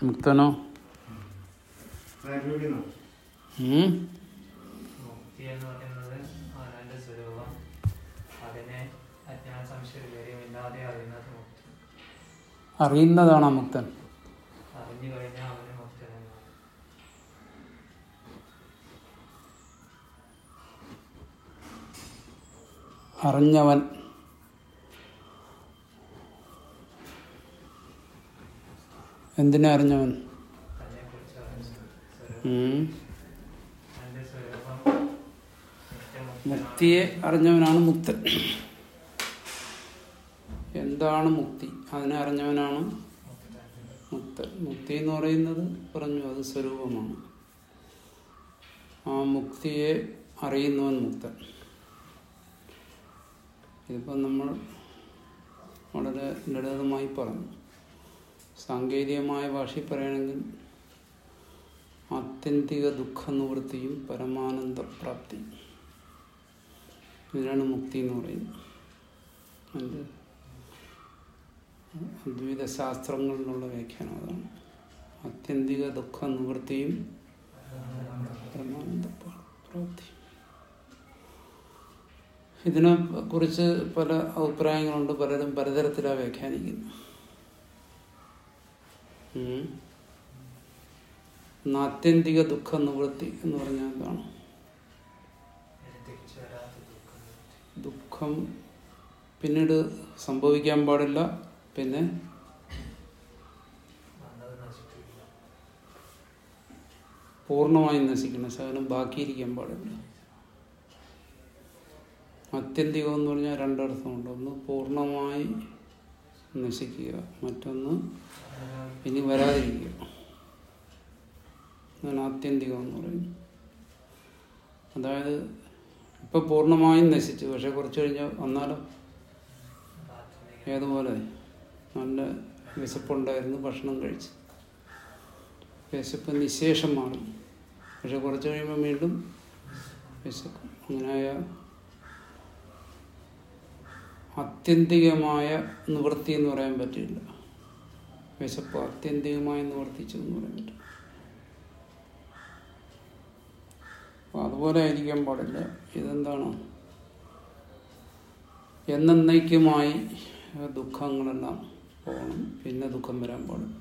മുക്തനോ ആരോഗ്യനോ ഉം? മുക്തി എന്ന് പറയുന്നത് അവനവന്റെ സ്വരൂപം അതിനെ അജ്ഞാന സംശയവികാരമില്ലാതെ അറിയുന്നത് മുക്തി അറിയുന്നതാണോ മുക്തൻ അറിഞ്ഞു കഴിഞ്ഞാൽ അവന് മുക്തനാണ് അറിഞ്ഞവൻ എന്തിനെ അറിഞ്ഞവൻ തന്നെ കുറിച്ച് അറിഞ്ഞു സ്വരൂപം ഉം? തന്റെ സ്വരൂപം നിത്യമുക്തനാണ്. മുക്തിയെ അറിഞ്ഞവനാണ് മുക്തൻ എന്താണ് മുക്തി അതിനെ അറിഞ്ഞവനാണ് മുക്തൻ. മുക്തൻ മുക്തി എന്ന് പറയുന്നത് പറഞ്ഞു അത് സ്വരൂപമാണ് ആ മുക്തിയെ അറിയുന്നവൻ മുക്തൻ ഇതിപ്പം നമ്മൾ വളരെ ലളിതമായി പറഞ്ഞു സാങ്കേതികമായ ഭാഷയിൽ പറയുകയാണെങ്കിൽ ആത്യന്തിക ദുഃഖ നിവൃത്തിയും പരമാനന്ദ പ്രാപ്തി ഇതിനാണ് മുക്തി എന്ന് പറയുന്നത് അതിൻ്റെ അദ്വൈത ശാസ്ത്രങ്ങളിലുള്ള വ്യാഖ്യാനം അതാണ് ആത്യന്തിക ദുഃഖ നിവൃത്തിയും പരമാനന്ദ പ്രാപ്തി ഇതിനെ കുറിച്ച് പല അഭിപ്രായങ്ങളുണ്ട് പലരും പലതരത്തിലാണ് വ്യാഖ്യാനിക്കുന്നത് ഉം. ഇന്ന് ആത്യന്തിക ദുഃഖ നിവൃത്തി എന്ന് പറഞ്ഞാൽ എന്താണ് ഇനി തിരിച്ചു വരാത്ത ദുഃഖം ദുഃഖം പിന്നീട് സംഭവിക്കാൻ പാടില്ല പിന്നെ വന്നത് നശിക്കില്ല പൂർണ്ണമായും നശിക്കണം ശകലം ബാക്കിയിരിക്കാൻ പാടില്ല ആത്യന്തികം എന്ന് പറഞ്ഞാൽ രണ്ടർത്ഥമുണ്ട് ഒന്ന് പൂർണ്ണമായി നശിക്കുക മറ്റൊന്ന് ഇനി വരാതിരിക്കുക അതാണ് ആത്യന്തികം എന്ന് പറയുന്നത് അതായത് ഇപ്പൊ പൂർണ്ണമായും നശിച്ചു പക്ഷെ കുറച്ച് കഴിഞ്ഞാൽ വന്നാലോ ഏതുപോലെ നല്ല വിശപ്പുണ്ടായിരുന്നു ഭക്ഷണം കഴിച്ചു വിശപ്പ് നിശേഷം മാറും പക്ഷെ കുറച്ച് കഴിയുമ്പോൾ വീണ്ടും വിശക്കും അങ്ങനെയായ ആത്യന്തികമായ നിവൃത്തി എന്ന് പറയാൻ പറ്റില്ല വിശപ്പ് ആത്യന്തികമായി നിവർത്തിച്ചു എന്ന് പറയാൻ പറ്റും അപ്പൊ അതുപോലെ ആയിരിക്കാൻ പാടില്ല ഇതെന്താണ് എന്നേക്കുമായി ദുഃഖങ്ങളെല്ലാം പോകണം പിന്നെ ദുഃഖം വരാൻ പാടില്ല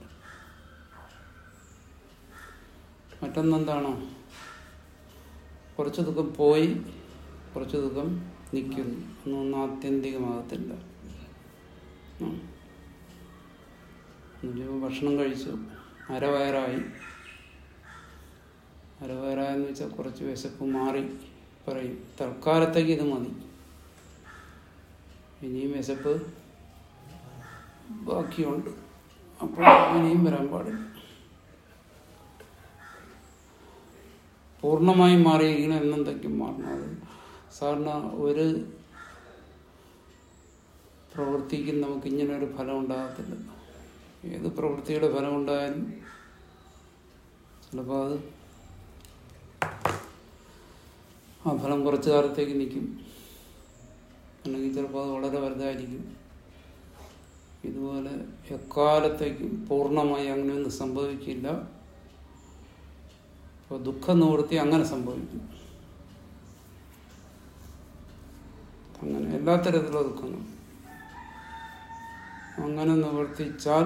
മറ്റൊന്നെന്താണ് കുറച്ച് ദുഃഖം പോയി കുറച്ച് ദുഃഖം നിൽക്കുന്നു ഒന്നും ആത്യന്തികമാകത്തില്ല ഉം. എന്നുവെച്ചാൽ ഭക്ഷണം കഴിച്ചു അരവയറായി അരവയറായെന്ന് വെച്ചാൽ കുറച്ച് വിശപ്പ് മാറി പറയും തൽക്കാലത്തേക്ക് ഇത് മതി ഇനിയും വിശപ്പ് ബാക്കിയുണ്ട് അപ്പോൾ ഇനിയും വരാൻ പാടില്ല പൂർണ്ണമായും മാറിയിരിക്കണം എന്നെന്തൊക്കെയും മാറണം അത് സാറിന് ഒരു പ്രവൃത്തിക്കും നമുക്ക് ഇങ്ങനെ ഒരു ഫലം ഉണ്ടാകത്തില്ല ഏത് പ്രവൃത്തിയുടെ ഫലം ഉണ്ടായാലും ചിലപ്പോൾ അത് ആ ഫലം കുറച്ചു കാലത്തേക്ക് നിൽക്കും അല്ലെങ്കിൽ ചിലപ്പോൾ അത് വളരെ വലുതായിരിക്കും ഇതുപോലെ എക്കാലത്തേക്കും പൂർണ്ണമായി അങ്ങനെയൊന്നും സംഭവിക്കില്ല അപ്പോൾ ദുഃഖ നിവൃത്തി അങ്ങനെ സംഭവിക്കും അങ്ങനെ എല്ലാ തരത്തിലുള്ള ദുഃഖങ്ങളും അങ്ങനെ നിവർത്തിച്ചാൽ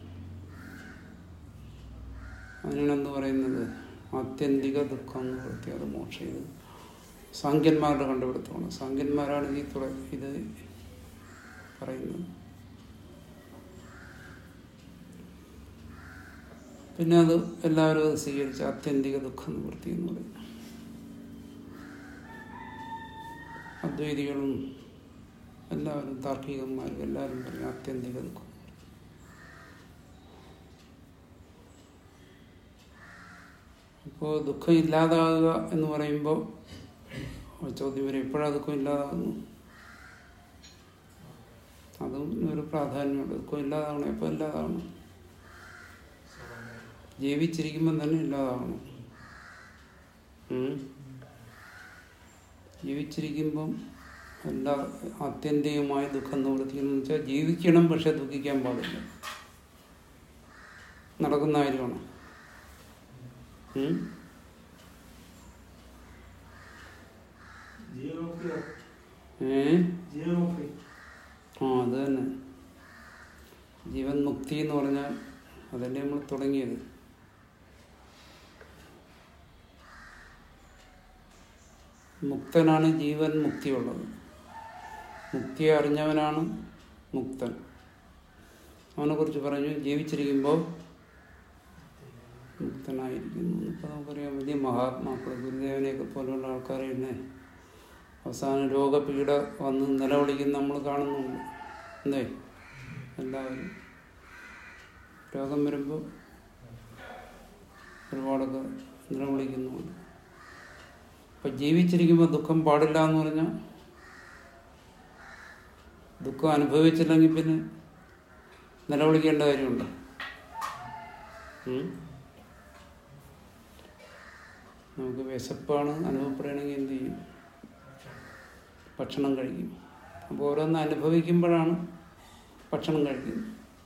അതിനാണെന്ന് പറയുന്നത് ആത്യന്തിക ദുഃഖം നിവൃത്തി അത് മോക്ഷം ഇത് സാങ്കന്മാരുടെ കണ്ടുപിടുത്തമാണ് സാങ്കന്മാരാണ് ഈ തുട ഇത് പറയുന്നത് പിന്നെ അത് എല്ലാവരും അത് സ്വീകരിച്ച ആത്യന്തിക ദുഃഖ നിവൃത്തി എന്ന് പറയും അദ്വൈതികളും എല്ലാവരും താർക്കികന്മാരും എല്ലാവരും പറയും ആത്യന്തിക ദുഃഖം ഇപ്പോൾ ദുഃഖം ഇല്ലാതാകുക എന്ന് പറയുമ്പോൾ ചോദ്യം വരും എപ്പോഴാണ് ദുഃഖം ഇല്ലാതാകുന്നു അതും ഒരു പ്രാധാന്യമുണ്ട് ദുഃഖം ഇല്ലാതാവണം എപ്പോൾ ഇല്ലാതാവണം ജീവിച്ചിരിക്കുമ്പം തന്നെ ഇല്ലാതാവണം ഉം. ജീവിച്ചിരിക്കുമ്പം എല്ലാ ആത്യന്തികമായ ദുഃഖം നിവർത്തിക്കണം എന്ന് വെച്ചാൽ ജീവിക്കണം പക്ഷെ ദുഃഖിക്കാൻ പാടില്ല നടക്കുന്ന കാര്യമാണ് ഉം? ജീവമുക്തി ഏ ജീവമുക്തി ആ അത് തന്നെ ജീവൻ മുക്തി എന്ന് പറഞ്ഞാൽ അതല്ലേ നമ്മൾ തുടങ്ങിയത് മുക്തനാണ് ജീവൻ മുക്തിയുള്ളത് മുക്തിയെ അറിഞ്ഞവനാണ് മുക്തൻ അവനെ കുറിച്ച് പറഞ്ഞു ജീവിച്ചിരിക്കുമ്പോൾ മുക്തനായിരിക്കുന്നു ഇപ്പം നമുക്കറിയാം വലിയ മഹാത്മാക്കൾ ഗുരുദേവനെയൊക്കെ പോലെയുള്ള ആൾക്കാരെ തന്നെ അവസാനം രോഗപീഠ വന്ന് നിലവിളിക്കുന്ന നമ്മൾ കാണുന്നുണ്ട് എന്തേ എല്ലാവരും രോഗം വരുമ്പോൾ ഒരുപാടൊക്കെ നിലവിളിക്കുന്നുണ്ട് അപ്പം ജീവിച്ചിരിക്കുമ്പോൾ ദുഃഖം പാടില്ല എന്ന് പറഞ്ഞാൽ ദുഃഖം അനുഭവിച്ചില്ലെങ്കിൽ പിന്നെ നിലവിളിക്കേണ്ട കാര്യമുണ്ടോ ഉം? നമുക്ക് വിശപ്പാണ് അനുഭവപ്പെടുകയാണെങ്കിൽ എന്ത് ചെയ്യും ഭക്ഷണം കഴിക്കും അപ്പോൾ ഓരോന്ന് അനുഭവിക്കുമ്പോഴാണ് ഭക്ഷണം കഴിക്കുന്നത്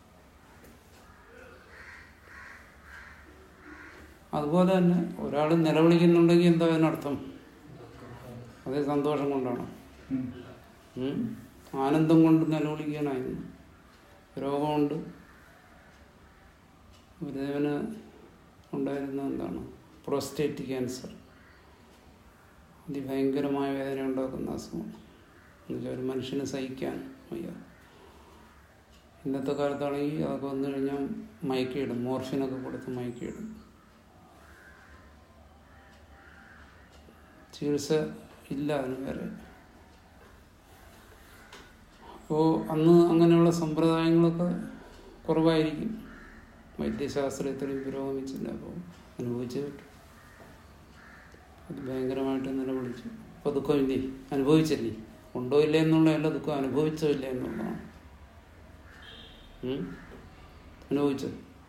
അതുപോലെ തന്നെ ഒരാൾ നിലവിളിക്കുന്നുണ്ടെങ്കിൽ എന്താ അതിനർത്ഥം അതേ സന്തോഷം കൊണ്ടാണ് ഉം? ആനന്ദം കൊണ്ട് നിലവിളിക്കാനായിരുന്നു രോഗമുണ്ട് ഗുരുദേവന് ഉണ്ടായിരുന്ന എന്താണ് പ്രോസ്റ്റേറ്റ് ക്യാൻസർ അതിഭയങ്കരമായ വേദന ഉണ്ടാക്കുന്ന അസുഖമാണ് എന്നുവെച്ചാൽ ഒരു മനുഷ്യന് സഹിക്കാൻ വയ്യ ഇന്നത്തെ കാലത്താണെങ്കിൽ അതൊക്കെ വന്നു കഴിഞ്ഞാൽ മയക്കിയിടും മോർഫിനൊക്കെ കൊടുത്ത് മയക്കിയിടും ചികിത്സ ഇല്ല അതിന് വേറെ അപ്പോൾ അന്ന് അങ്ങനെയുള്ള സമ്പ്രദായങ്ങളൊക്കെ കുറവായിരിക്കും വൈദ്യശാസ്ത്രം ഇത്രയും പുരോഗമിച്ചില്ല അപ്പോൾ അനുഭവിച്ചു കിട്ടും അത് ഭയങ്കരമായിട്ട് നിലവിളിച്ചു അപ്പോൾ ദുഃഖമില്ലേ അനുഭവിച്ചില്ലേ ഉണ്ടോ ഇല്ലേ എന്നുള്ളതല്ല ദുഃഖം അനുഭവിച്ചോ ഇല്ല എന്നുള്ളതാണ് ഉം? അനുഭവിച്ചോ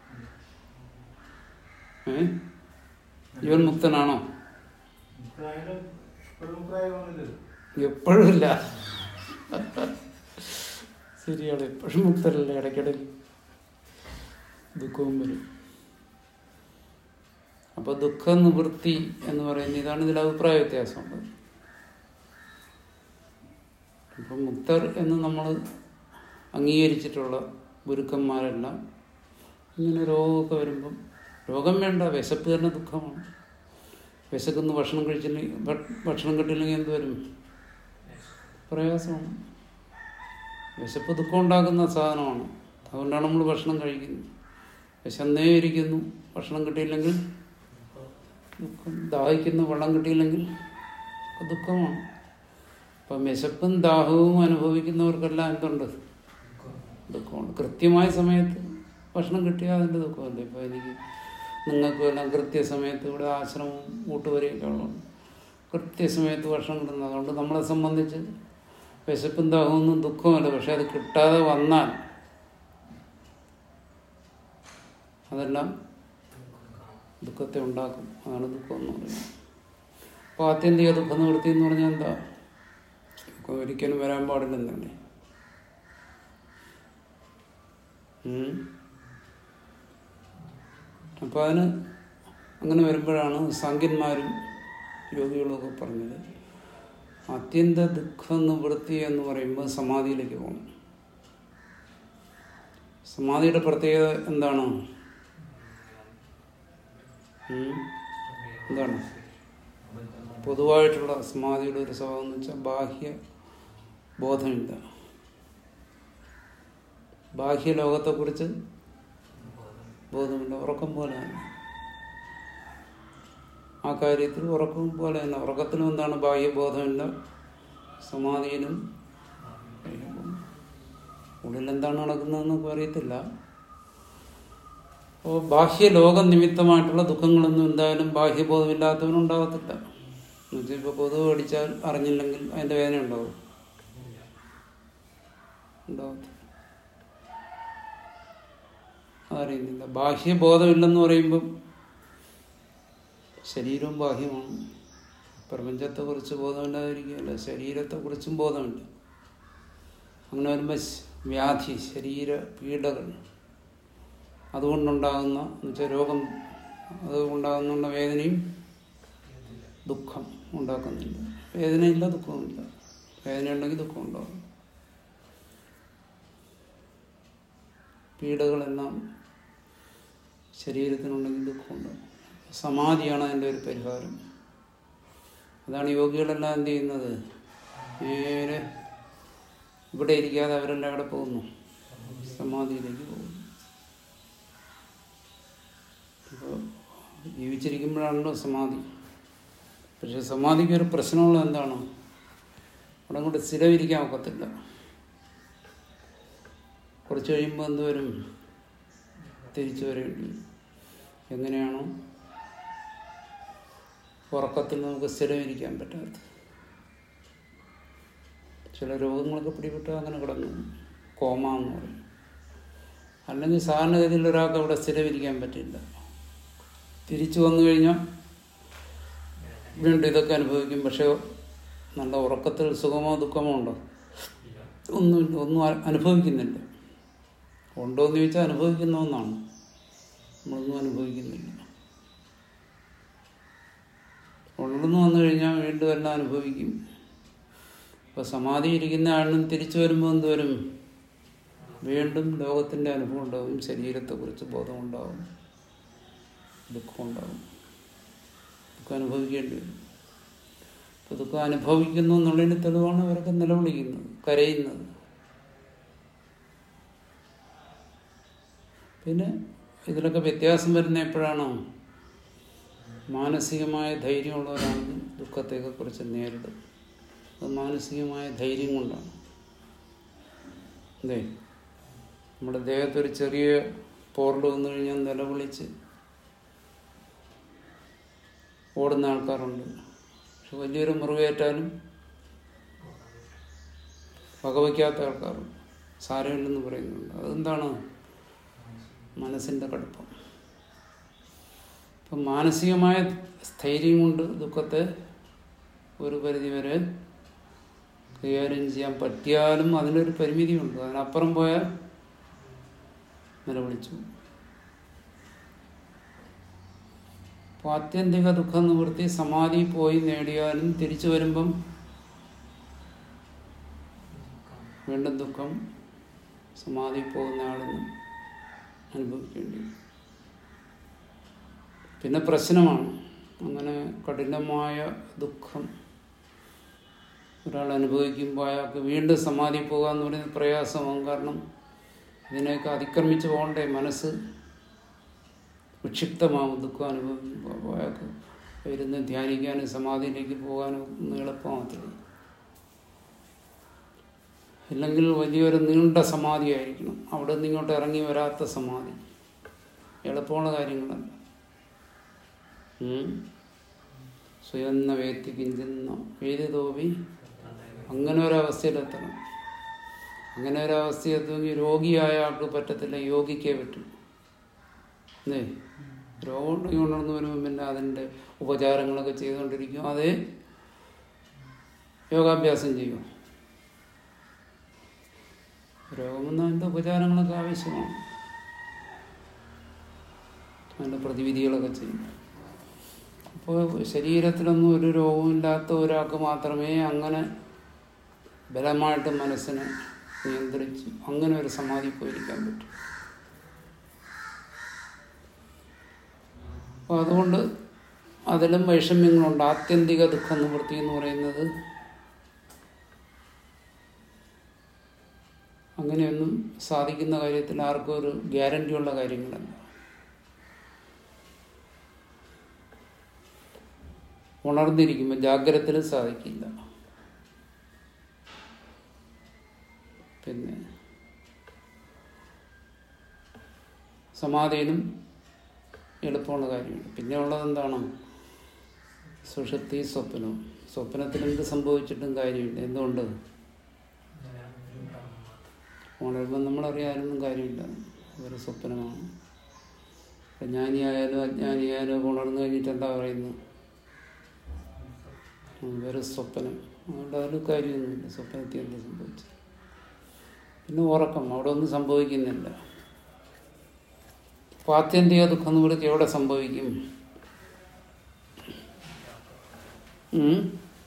ഏ ഇവൻ മുക്തനാണോ മുക്തായാലും ഇപ്പോഴും മുക്തായൊന്നുമില്ലല്ലോ എപ്പോഴും ഇല്ല ശരിയാണ് എപ്പോഴും മുക്തരല്ല ഇടയ്ക്കിടയ്ക്ക് ദുഃഖവും വരും അപ്പൊ ദുഃഖ നിവൃത്തി എന്ന് പറയുന്നത് ഇതാണ് ഇതിൽ അഭിപ്രായ വ്യത്യാസമുള്ളത് അപ്പം മുക്തർ എന്ന് നമ്മൾ അംഗീകരിച്ചിട്ടുള്ള ഗുരുക്കന്മാരെല്ലാം ഇങ്ങനെ രോഗമൊക്കെ വരുമ്പം രോഗം വേണ്ട വിശപ്പ് തന്നെ ദുഃഖമാണ് വിശക്കുന്ന ഭക്ഷണം കഴിച്ചില്ലെങ്കിൽ ഭ- ഭക്ഷണം കിട്ടില്ലെങ്കിൽ എന്ത് വരും പ്രയാസമാണ് വിശപ്പ് ദുഃഖം ഉണ്ടാക്കുന്ന സാധനമാണ് അതുകൊണ്ടാണ് നമ്മൾ ഭക്ഷണം കഴിക്കുന്നത് വിശന്നേ ഇരിക്കുന്നു ഭക്ഷണം കിട്ടിയില്ലെങ്കിൽ ദുഃഖം ദാഹിക്കുന്ന വെള്ളം കിട്ടിയില്ലെങ്കിൽ ഒക്കെ ദുഃഖമാണ് അപ്പം വിശപ്പും ദാഹവും അനുഭവിക്കുന്നവർക്കെല്ലാം എന്തുണ്ട് ദുഃഖമുണ്ട് കൃത്യമായ സമയത്ത് ഭക്ഷണം കിട്ടിയാൽ അതിൻ്റെ ദുഃഖമല്ലേ ഇപ്പോൾ എനിക്ക് നിങ്ങൾക്കും എല്ലാം കൃത്യസമയത്ത് ഇവിടെ ആശ്രമവും കൂട്ടുവരെയൊക്കെ ഉള്ളതുകൊണ്ട് കൃത്യസമയത്ത് ഭക്ഷണം കിട്ടുന്നത് അതുകൊണ്ട് നമ്മളെ സംബന്ധിച്ച് വിശപ്പും ദാഹമൊന്നും ദുഃഖമല്ല പക്ഷെ അത് കിട്ടാതെ വന്നാൽ അതെല്ലാം ദുഃഖത്തെ ഉണ്ടാക്കും അതാണ് ദുഃഖം എന്ന് പറയുന്നത് അപ്പോൾ ആത്യന്തിക ദുഃഖ നിവൃത്തി എന്ന് പറഞ്ഞാൽ എന്താ ദുഃഖം ഒരിക്കലും വരാൻ പാടില്ലെന്നല്ലേ ഉം. അപ്പോൾ അതിന് അങ്ങനെ വരുമ്പോഴാണ് സാങ്കന്മാരും യോഗികളൊക്കെ പറഞ്ഞത് അത്യന്ത ദുഃഖ നിവൃത്തി എന്ന് പറയുമ്പോൾ സമാധിയിലേക്ക് പോകണം സമാധിയുടെ പ്രത്യേകത എന്താണ് ഉം? എന്താണ് പൊതുവായിട്ടുള്ള സമാധിയുടെ ഒരു സ്വഭാവം എന്ന് വെച്ചാൽ ബാഹ്യ ബോധമില്ല ബാഹ്യ ലോകത്തെക്കുറിച്ച് ബോധമില്ല ഉറക്കം പോലെ തന്നെ ആ കാര്യത്തിൽ ഉറക്കം പോലെ തന്നെ ഉറക്കത്തിലും എന്താണ് ബാഹ്യബോധമില്ല സമാധിയിലും ഉള്ളിൽ എന്താണ് നടക്കുന്നതെന്നൊക്കെ അറിയത്തില്ല അപ്പോൾ ബാഹ്യ ലോക നിമിത്തമായിട്ടുള്ള ദുഃഖങ്ങളൊന്നും എന്തായാലും ബാഹ്യബോധമില്ലാത്തവനുണ്ടാകത്തില്ല എന്നുവെച്ചാൽ ഇപ്പോൾ കൊതുക് കടിച്ചാൽ അറിഞ്ഞില്ലെങ്കിൽ അതിൻ്റെ വേദന ഉണ്ടാവും ഉണ്ടാകത്തില്ല അതറിയുന്നില്ല ബാഹ്യബോധമില്ലെന്ന് പറയുമ്പം ശരീരവും ബാഹ്യമാണ് പ്രപഞ്ചത്തെക്കുറിച്ച് ബോധമില്ലാതിരിക്കുകയല്ല ശരീരത്തെക്കുറിച്ചും ബോധമില്ല അങ്ങനെ വരുമ്പോൾ ശ്- വ്യാധി ശരീര പീഡകൾ അതുകൊണ്ടുണ്ടാകുന്ന എന്നുവെച്ചാൽ രോഗം അതുകൊണ്ടാകുന്ന വേദനയും ദുഃഖം ഉണ്ടാക്കുന്നില്ല വേദനയില്ല ദുഃഖവുമില്ല വേദന ഉണ്ടെങ്കിൽ ദുഃഖം ഉണ്ടാകും പീഡകളെല്ലാം ശരീരത്തിനുണ്ടെങ്കിൽ ദുഃഖമുണ്ടാകും സമാധിയാണ് അതിൻ്റെ ഒരു പരിഹാരം അതാണ് യോഗികളെല്ലാം എന്ത് ചെയ്യുന്നത് നേരെ ഇവിടെ ഇരിക്കാതെ അവരെല്ലാം അവിടെ പോകുന്നു സമാധിയിലേക്ക് പോകുന്നു അപ്പോൾ ജീവിച്ചിരിക്കുമ്പോഴാണല്ലോ സമാധി പക്ഷെ സമാധിക്ക് ഒരു പ്രശ്നമുള്ളത് എന്താണ് അവിടെ കൊണ്ട് സ്ഥിരമിരിക്കാൻ ഒക്കത്തില്ല കുറച്ച് കഴിയുമ്പോൾ എന്തുവരും തിരിച്ചു വരേണ്ടി വരും എങ്ങനെയാണോ ഉറക്കത്തിൽ നമുക്ക് സ്ഥിരമിരിക്കാൻ പറ്റാത്ത ചില രോഗങ്ങളൊക്കെ പിടിപെട്ടാൽ അങ്ങനെ കിടന്നു കോമ എന്ന് പറയും അല്ലെങ്കിൽ സാധാരണഗതിയിൽ ഒരാൾക്ക് അവിടെ സ്ഥിരമിരിക്കാൻ പറ്റില്ല തിരിച്ചു വന്നു കഴിഞ്ഞാൽ വീണ്ടും ഇതൊക്കെ അനുഭവിക്കും പക്ഷെ നല്ല ഉറക്കത്തിൽ സുഖമോ ദുഃഖമോ ഉണ്ടോ ഒന്നുമില്ല ഒന്നും അ- അനുഭവിക്കുന്നില്ല ഉണ്ടോ എന്ന് ചോദിച്ചാൽ അനുഭവിക്കുന്ന ഒന്നാണ് നമ്മളൊന്നും അനുഭവിക്കുന്നില്ല ഉള്ളെന്ന് വന്നു കഴിഞ്ഞാൽ വീണ്ടും എല്ലാം അനുഭവിക്കും അപ്പോൾ സമാധി ഇരിക്കുന്ന ആളിനും തിരിച്ചു വരുമ്പോൾ എന്തുവരും വീണ്ടും ലോകത്തിൻ്റെ അനുഭവം ഉണ്ടാവും ശരീരത്തെക്കുറിച്ച് ബോധം ഉണ്ടാവും ദുഃഖം ഉണ്ടാവും ദുഃഖം അനുഭവിക്കേണ്ടി വരും അപ്പോൾ ദുഃഖം അനുഭവിക്കുന്നു എന്നുള്ളതിന് തെളിവാണ് അവരൊക്കെ നിലവിളിക്കുന്നത് കരയുന്നത് പിന്നെ ഇതിലൊക്കെ വ്യത്യാസം വരുന്ന എപ്പോഴാണോ മാനസികമായ ധൈര്യമുള്ളവരാണെങ്കിൽ ദുഃഖത്തെയൊക്കെ കുറിച്ച് നേരിടും അത് മാനസികമായ ധൈര്യം കൊണ്ടാണ് അതെ നമ്മുടെ ദേഹത്തൊരു ചെറിയ പോറൽ വന്നു കഴിഞ്ഞാൽ നിലവിളിച്ച് ഓടുന്ന ആൾക്കാരുണ്ട് പക്ഷെ വലിയൊരു മുറിവേറ്റാലും വകവയ്ക്കാത്ത ആൾക്കാരുണ്ട് സാരമില്ലെന്ന് പറയുന്നുണ്ട് അതെന്താണ് മനസ്സിൻ്റെ കടുപ്പം അപ്പം മാനസികമായ സ്ഥൈര്യം കൊണ്ട് ദുഃഖത്തെ ഒരു പരിധിവരെ കൈകാര്യം ചെയ്യാൻ പറ്റിയാലും അതിനൊരു പരിമിതിയുണ്ട് അതിനപ്പുറം പോയാൽ നിലവിളിച്ചു അപ്പോൾ ആത്യന്തിക ദുഃഖ നിവൃത്തി സമാധി പോയി നേടിയാലും തിരിച്ചു വരുമ്പം വീണ്ടും ദുഃഖം സമാധി പോകുന്ന ആളിന് അനുഭവിക്കേണ്ടി വരും. പിന്നെ പ്രശ്നമാണ് അങ്ങനെ കഠിനമായ ദുഃഖം ഒരാൾ അനുഭവിക്കുമ്പോൾ അയാൾക്ക് വീണ്ടും സമാധി പോകുക എന്ന് പറയുന്നത് പ്രയാസമാകും കാരണം ഇതിനെയൊക്കെ അതിക്രമിച്ച് പോകണ്ടേ മനസ്സ് വിക്ഷിപ്തമാവും ദുഃഖം അനുഭവിക്കുമ്പോൾ അപ്പോൾ അയാൾക്ക് ഇരുന്ന് ധ്യാനിക്കാനും സമാധിയിലേക്ക് പോകാനും ഒന്നും എളുപ്പമാകത്തില്ല ഇല്ലെങ്കിൽ വലിയൊരു നീണ്ട സമാധിയായിരിക്കണം അവിടെ നിന്ന് ഇങ്ങോട്ട് ഇറങ്ങി വരാത്ത സമാധി എളുപ്പമുള്ള കാര്യങ്ങളല്ല ഉം. സ്വയന്ന വേത്തി കിഞ്ചുന്ന വേദിതോപി അങ്ങനെ ഒരവസ്ഥയിലെത്തണം അങ്ങനെ ഒരവസ്ഥയെത്തുമെങ്കിൽ രോഗിയായ ആൾക്ക് പറ്റത്തില്ല യോഗിക്കേ പറ്റും അല്ലേ രോഗം ഉണ്ടെങ്കിൽ ഉണർന്നു വരുമ്പോൾ പിന്നെ അതിൻ്റെ ഉപചാരങ്ങളൊക്കെ ചെയ്തുകൊണ്ടിരിക്കും അതേ യോഗാഭ്യാസം ചെയ്യും രോഗമെന്ന് അതിൻ്റെ ഉപചാരങ്ങളൊക്കെ ആവശ്യമാണ് അതിൻ്റെ പ്രതിവിധികളൊക്കെ ചെയ്യും അപ്പോൾ ശരീരത്തിലൊന്നും ഒരു രോഗമില്ലാത്ത ഒരാൾക്ക് മാത്രമേ അങ്ങനെ ബലമായിട്ട് മനസ്സിനെ നിയന്ത്രിച്ച് അങ്ങനെ ഒരു സമാധി പോയിരിക്കാൻ പറ്റും അപ്പോൾ അതുകൊണ്ട് അതിലും വൈഷമ്യങ്ങളുണ്ട് ആത്യന്തിക ദുഃഖ നിവൃത്തി എന്ന് പറയുന്നത് അങ്ങനെയൊന്നും സാധിക്കുന്ന കാര്യത്തിൽ ആർക്കും ഒരു ഗ്യാരണ്ടിയുള്ള കാര്യങ്ങളല്ല ഉണർന്നിരിക്കുമ്പോൾ ജാഗ്രതത്തിൽ സാധിക്കില്ല പിന്നെ സമാധിയിലും എളുപ്പമുള്ള കാര്യമുണ്ട് പിന്നെ ഉള്ളത് എന്താണ് സുഷുപ്തി സ്വപ്നവും സ്വപ്നത്തിൽ എന്ത് സംഭവിച്ചിട്ടും കാര്യമില്ല എന്തുകൊണ്ട് ഉണരുമ്പോൾ നമ്മളറിയാനൊന്നും കാര്യമില്ല ഒരു സ്വപ്നമാണ് ഇപ്പം ജ്ഞാനിയായാലും അജ്ഞാനിയായാലും ഒക്കെ ഉണർന്നു കഴിഞ്ഞിട്ട് എന്താ പറയുന്നത് ഉം, വെറും സ്വപ്നം അതുകൊണ്ട് അതിൽ കാര്യമൊന്നുമില്ല സ്വപ്നത്തിൽ എന്ത് സംഭവിച്ചു പിന്നെ ഉറക്കം അവിടെ ഒന്നും സംഭവിക്കുന്നില്ല അപ്പോൾ ആത്യന്തിക ദുഃഖ നിവൃത്തി എവിടെ സംഭവിക്കും ഉം?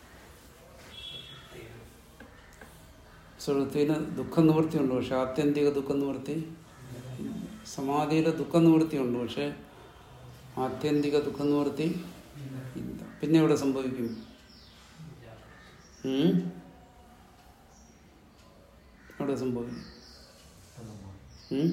സുഹൃത്തിന് ദുഃഖ നിവൃത്തിയുണ്ട് പക്ഷെ ആത്യന്തിക ദുഃഖ നിവൃത്തി സമാധിയിലെ ദുഃഖ നിവൃത്തിയുണ്ട് പക്ഷെ ആത്യന്തിക ദുഃഖ നിവൃത്തി ഇല്ല പിന്നെ എവിടെ സംഭവിക്കും ഉം? എവിടെ സംഭവിക്കും ഉം?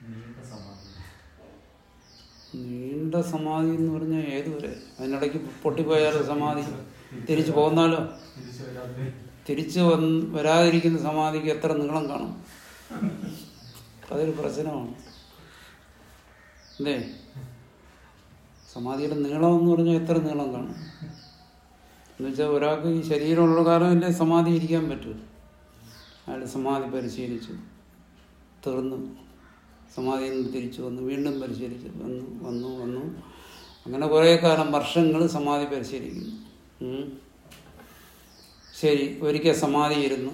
നീണ്ട സമാധി എന്ന് പറഞ്ഞാൽ ഏതുവരെ അതിനിടയ്ക്ക് പൊട്ടിപ്പോയാലോ സമാധി തിരിച്ചു പോന്നാലോ തിരിച്ചു വന്ന് വരാതിരിക്കുന്ന സമാധിക്ക് എത്ര നീളം കാണും അതൊരു പ്രശ്നമാണ് അല്ലേ സമാധിയുടെ നീളം എന്ന് പറഞ്ഞാൽ എത്ര നീളം കാണും എന്നുവെച്ചാൽ ഒരാൾക്ക് ഈ ശരീരമുള്ള കാലമല്ലേ സമാധി ഇരിക്കാൻ പറ്റൂ അയാൾ സമാധി പരിശീലിച്ചു തീർന്നു സമാധിയിൽ നിന്ന് തിരിച്ചു വന്നു വീണ്ടും പരിശീലിച്ചു വന്നു വന്നു വന്നു അങ്ങനെ കുറേ കാലം വർഷങ്ങൾ സമാധി പരിശീലിക്കുന്നു ഉം. ശരി ഒരിക്കൽ സമാധി ഇരുന്നു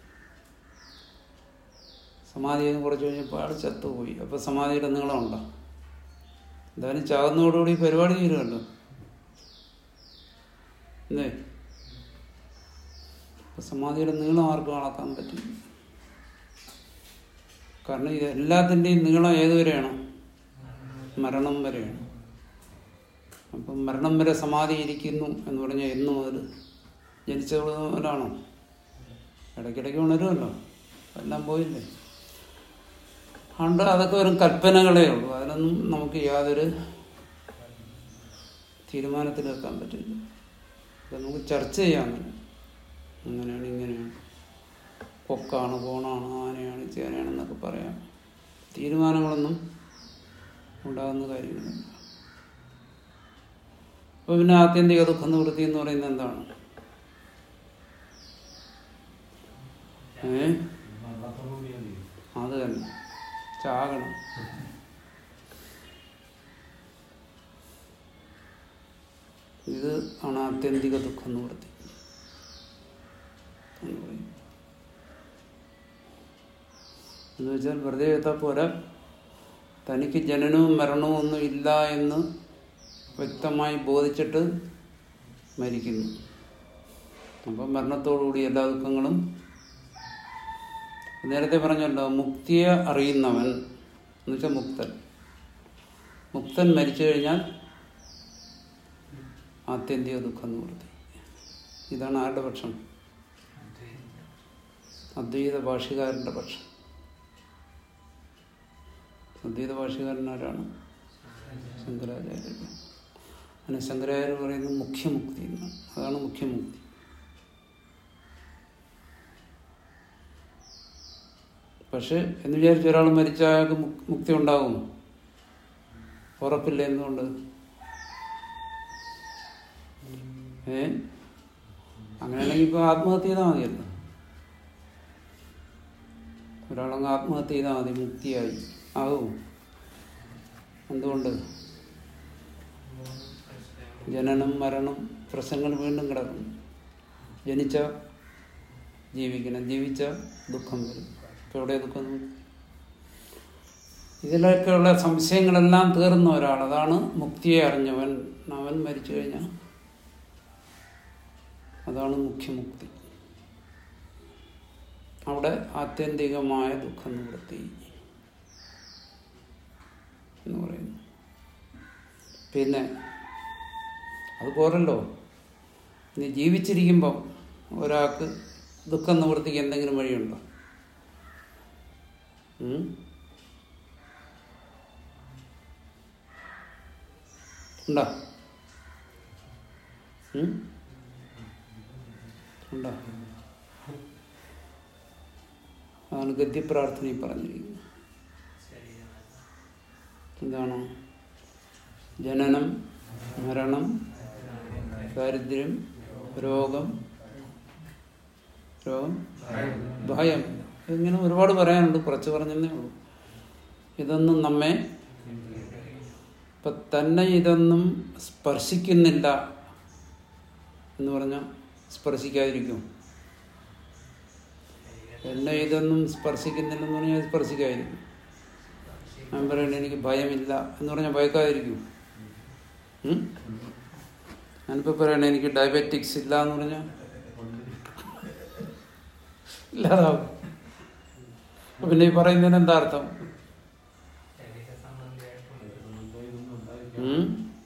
സമാധി ഇരുന്ന് കുറച്ച് കഴിഞ്ഞപ്പോൾ ആൾ ചത്തുപോയി അപ്പോൾ സമാധിയുടെ നീളമുണ്ടോ എന്തായാലും ചാകുന്നതോടുകൂടി ഈ പരിപാടി തീരുമല്ലോ എന്തേ അപ്പൊ സമാധിയുടെ നീളം ആർക്കും അളക്കാൻ പറ്റില്ല കാരണം ഇത് എല്ലാത്തിൻ്റെയും നീളം ഏതുവരെയാണ് മരണം വരെയാണ് അപ്പം മരണം വരെ സമാധി ഇരിക്കുന്നു എന്ന് പറഞ്ഞാൽ എന്ന് മുതൽ ജനിച്ച മുതലാണോ ഇടയ്ക്കിടയ്ക്ക് ഉണരുമല്ലോ എല്ലാം പോയില്ലേ അതുകൊണ്ട് അതൊക്കെ വെറും കൽപ്പനകളേ ഉള്ളൂ അതിനൊന്നും നമുക്ക് യാതൊരു തീരുമാനത്തിലെത്താൻ പറ്റില്ല ഇതൊക്കെ നമുക്ക് ചർച്ച ചെയ്യാം അങ്ങനെ അങ്ങനെയാണ് ഇങ്ങനെയാണ് കൊക്കാണ് കോണാണ് ആനയാണ് ചേനയാണെന്നൊക്കെ പറയാം തീരുമാനങ്ങളൊന്നും ഉണ്ടാകുന്ന കാര്യങ്ങളല്ല അപ്പൊ പിന്നെ ആത്യന്തിക ദുഃഖ നിവൃത്തി എന്ന് പറയുന്നത് എന്താണ് ഏ അത് തന്നെ ചാകണം ഇത് ആണ് ആത്യന്തിക ദുഃഖ നിവൃത്തി എന്ന് പറയും എന്ന് വെച്ചാൽ വെറുതെ എത്താൽ പോരാ തനിക്ക് ജനനവും മരണവും ഒന്നും ഇല്ല എന്ന് വ്യക്തമായി ബോധിച്ചിട്ട് മരിക്കുന്നു അപ്പം മരണത്തോടുകൂടി എല്ലാ ദുഃഖങ്ങളും നേരത്തെ പറഞ്ഞല്ലോ മുക്തിയെ അറിയുന്നവൻ എന്ന് വെച്ചാൽ മുക്തൻ മുക്തൻ മരിച്ചു കഴിഞ്ഞാൽ ആത്യന്തിക ദുഃഖം നിവൃത്തി ഇതാണ് ആരുടെ പക്ഷം അദ്വൈത ഭാഷകാരന്റെ പക്ഷം അദ്വൈത ഭാഷകാരൻ ആരാണ് ശങ്കരാചാര്യർ അങ്ങനെ ശങ്കരാചാര്യ പറയുന്നത് മുഖ്യമുക്തി എന്നാണ് അതാണ് മുഖ്യമുക്തി പക്ഷെ എന്ന് വിചാരിച്ച് ഒരാൾ മരിച്ച അയാൾക്ക് മുക്- മുക്തി ഉണ്ടാകും ഉറപ്പില്ല എന്തുകൊണ്ട് ഏ അങ്ങനെയാണെങ്കിൽ ഇപ്പൊ ആത്മഹത്യ ചെയ്താൽ മതിയല്ലോ ഒരാളങ്ങ് ആത്മഹത്യ ചെയ്താൽ മതി മുക്തിയായി ആകും എന്തുകൊണ്ട് ജനനം മരണം പ്രശ്നങ്ങൾ വീണ്ടും കിടക്കും ജനിച്ച ജീവിക്കണം ജീവിച്ച ദുഃഖം വരും ഇപ്പൊ എവിടെ ദുഃഖം ഇതിലൊക്കെയുള്ള സംശയങ്ങളെല്ലാം തീർന്ന ഒരാൾ അതാണ് മുക്തിയെ അറിഞ്ഞവൻ അവൻ മരിച്ചു കഴിഞ്ഞാൽ അതാണ് മുഖ്യമുക്തി അവിടെ ആത്യന്തികമായ ദുഃഖ നിവൃത്തി എന്ന് പറയുന്നു പിന്നെ അത് പോരല്ലോ ഇനി ജീവിച്ചിരിക്കുമ്പം ഒരാൾക്ക് ദുഃഖം നിവൃത്തിക്ക് എന്തെങ്കിലും വഴിയുണ്ടോ ഉം? ഉണ്ടോ ഉം? ഉണ്ടോ അതാണ് ഗദ്യപ്രാർത്ഥനയിൽ പറഞ്ഞിരിക്കുന്നത് എന്താണ് ജനനം മരണം ദാരിദ്ര്യം രോഗം രോഗം ഭയം ഇങ്ങനെ ഒരുപാട് പറയാനുണ്ട് കുറച്ച് പറഞ്ഞതേ ഉള്ളൂ ഇതൊന്നും നമ്മെ ഇപ്പൊ തന്നെ ഇതൊന്നും സ്പർശിക്കുന്നില്ല എന്ന് പറഞ്ഞാൽ സ്പർശിക്കാതിരിക്കും എന്നെ ഇതൊന്നും സ്പർശിക്കുന്നില്ലെന്ന് പറഞ്ഞാൽ സ്പർശിക്കാതിരിക്കും ഞാൻ പറയണേ എനിക്ക് ഭയമില്ല എന്ന് പറഞ്ഞാൽ ഭയക്കാതിരിക്കും ഉം? ഞാനിപ്പോ പറയണേ എനിക്ക് ഡയബറ്റിക്സ് ഇല്ല എന്ന് പറഞ്ഞാൽ ഇല്ലാതാവും അപ്പൊ പിന്നെ ഈ പറയുന്നതിന് എന്താ അർത്ഥം ശരീര സംബന്ധിയായിട്ടുണ്ട് ഉം?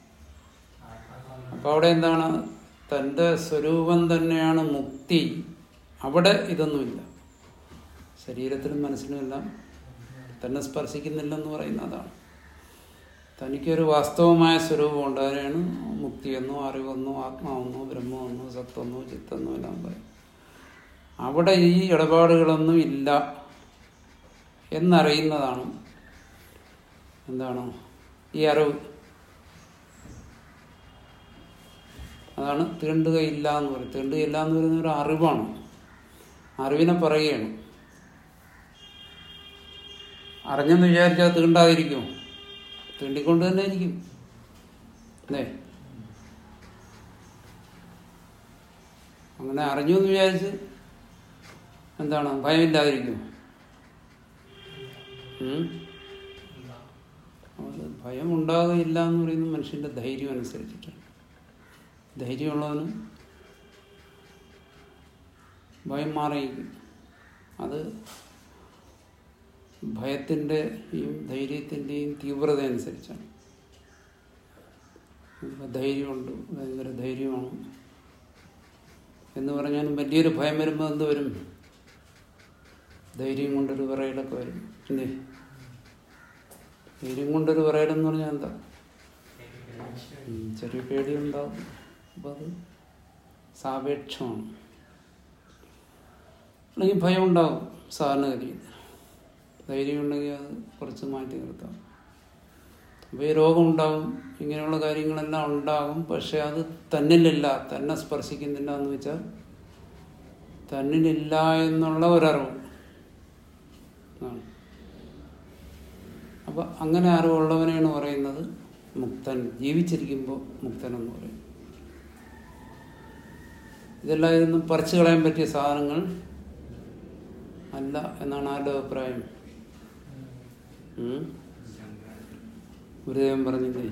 അപ്പൊ അവിടെ എന്താണ് തന്റെ സ്വരൂപം തന്നെയാണ് മുക്തി അവിടെ ഇതൊന്നുമില്ല ശരീരത്തിലും മനസ്സിലും എല്ലാം തന്നെ സ്പർശിക്കുന്നില്ലെന്ന് പറയുന്ന അതാണ് തനിക്കൊരു വാസ്തവമായ സ്വരൂപമുണ്ട് അതിനാണ് മുക്തിയെന്നോ അറിവെന്നോ ആത്മാവെന്നോ ബ്രഹ്മമെന്നോ സത്വമെന്നോ ചിത്തെന്നോ എല്ലാം പറയും അവിടെ ഈ ഇടപാടുകളൊന്നും ഇല്ല എന്നറിയുന്നതാണ് എന്താണ് ഈ അറിവ് അതാണ് തീണ്ടുകയില്ല എന്ന് പറയും തീണ്ടുകയില്ല എന്ന് പറയുന്ന ഒരു അറിവാണ് അറിവിനെ പറയുകയാണ് അറിഞ്ഞെന്ന് വിചാരിച്ചാൽ തീണ്ടാതിരിക്കും തീണ്ടിക്കൊണ്ട് തന്നെ ഇരിക്കും അല്ലേ അങ്ങനെ അറിഞ്ഞു എന്ന് വിചാരിച്ച് എന്താണ് ഭയമില്ലാതിരിക്കും ഉം? അത് ഭയം ഉണ്ടാകുകയില്ല എന്ന് പറയുന്നത് മനുഷ്യന്റെ ധൈര്യം അനുസരിച്ചിട്ടാണ് ധൈര്യമുള്ളവന് ഭയം മാറിയിരിക്കും അത് ഭയത്തിൻ്റെയും ധൈര്യത്തിൻ്റെയും തീവ്രത അനുസരിച്ചാണ് ഇപ്പൊ ധൈര്യമുണ്ട് ഭയങ്കര ധൈര്യമാണ് എന്ന് പറഞ്ഞാലും വലിയൊരു ഭയം വരുമ്പോൾ എന്ത് വരും ധൈര്യം കൊണ്ടൊരു വിറയലൊക്കെ വരും അല്ലേ ധൈര്യം കൊണ്ടൊരു വിറയലെന്ന് പറഞ്ഞാൽ എന്താ ഉം, ചെറിയ പേടിയുണ്ടാവും അപ്പം അത് സാപേക്ഷമാണ് അല്ലെങ്കിൽ ഭയം ഉണ്ടാവും സാധാരണഗതിയിൽ ധൈര്യം ഉണ്ടെങ്കിൽ അത് കുറച്ച് മാറ്റി നിർത്താം അപ്പോൾ ഈ രോഗം ഉണ്ടാവും ഇങ്ങനെയുള്ള കാര്യങ്ങളെല്ലാം ഉണ്ടാകും പക്ഷെ അത് തന്നിലില്ല തന്നെ സ്പർശിക്കുന്നില്ല എന്ന് വെച്ചാൽ തന്നിലില്ല എന്നുള്ള ഒരറിവ് ആണ് അപ്പൊ അങ്ങനെ അറിവുള്ളവനെയാണ് പറയുന്നത് മുക്തൻ ജീവിച്ചിരിക്കുമ്പോൾ മുക്തൻ എന്ന് പറയും ഇതെല്ലാം ഇതൊന്നും പറിച്ചു കളയാൻ പറ്റിയ സാധനങ്ങൾ അല്ല എന്നാണ് ആരുടെ അഭിപ്രായം ഉം? ഗുരുദേവൻ പറഞ്ഞില്ലേ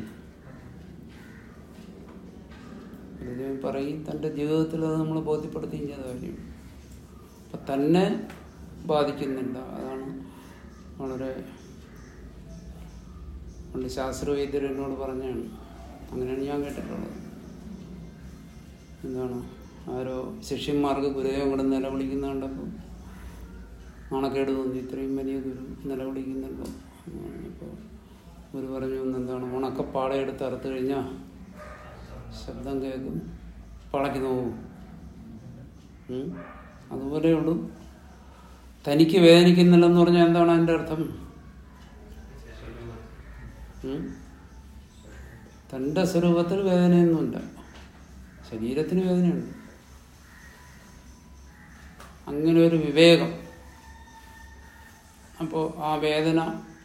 ഗുരുദേവൻ പറയും തൻ്റെ ജീവിതത്തിൽ അത് നമ്മൾ ബോധ്യപ്പെടുത്തുകയും ചെയ്ത കാര്യം അപ്പൊ തന്നെ ബാധിക്കുന്നില്ല അതാണ് വളരെ പണ്ട് ശാസ്ത്രവൈദ്യർ എന്നോട് പറഞ്ഞാണ് അങ്ങനെയാണ് ഞാൻ കേട്ടിട്ടുള്ളത് എന്താണ് ആരോ ശിഷ്യന്മാർക്ക് ഗുരുദേവൻ കൂടെ നിലവിളിക്കുന്ന കണ്ടപ്പോൾ നാണക്കേട് തോന്നി ഇത്രയും വലിയ ഗുരു നിലവിളിക്കുന്നുണ്ടോ അപ്പോൾ ഗുരു പറഞ്ഞു എന്താണ് ഉണക്കപ്പാട എടുത്ത് അറുത്ത് കഴിഞ്ഞാൽ ശബ്ദം കേൾക്കും പളക്കി നോവും ഉം? അതുപോലെയുള്ളൂ തനിക്ക് വേദനിക്കുന്നില്ലെന്ന് പറഞ്ഞാൽ എന്താണ് അതിൻ്റെ അർത്ഥം ഉം? തൻ്റെ സ്വരൂപത്തിൽ വേദനയൊന്നുമില്ല ശരീരത്തിന് വേദനയുണ്ട് അങ്ങനെ ഒരു വിവേകം അപ്പോൾ ആ വേദന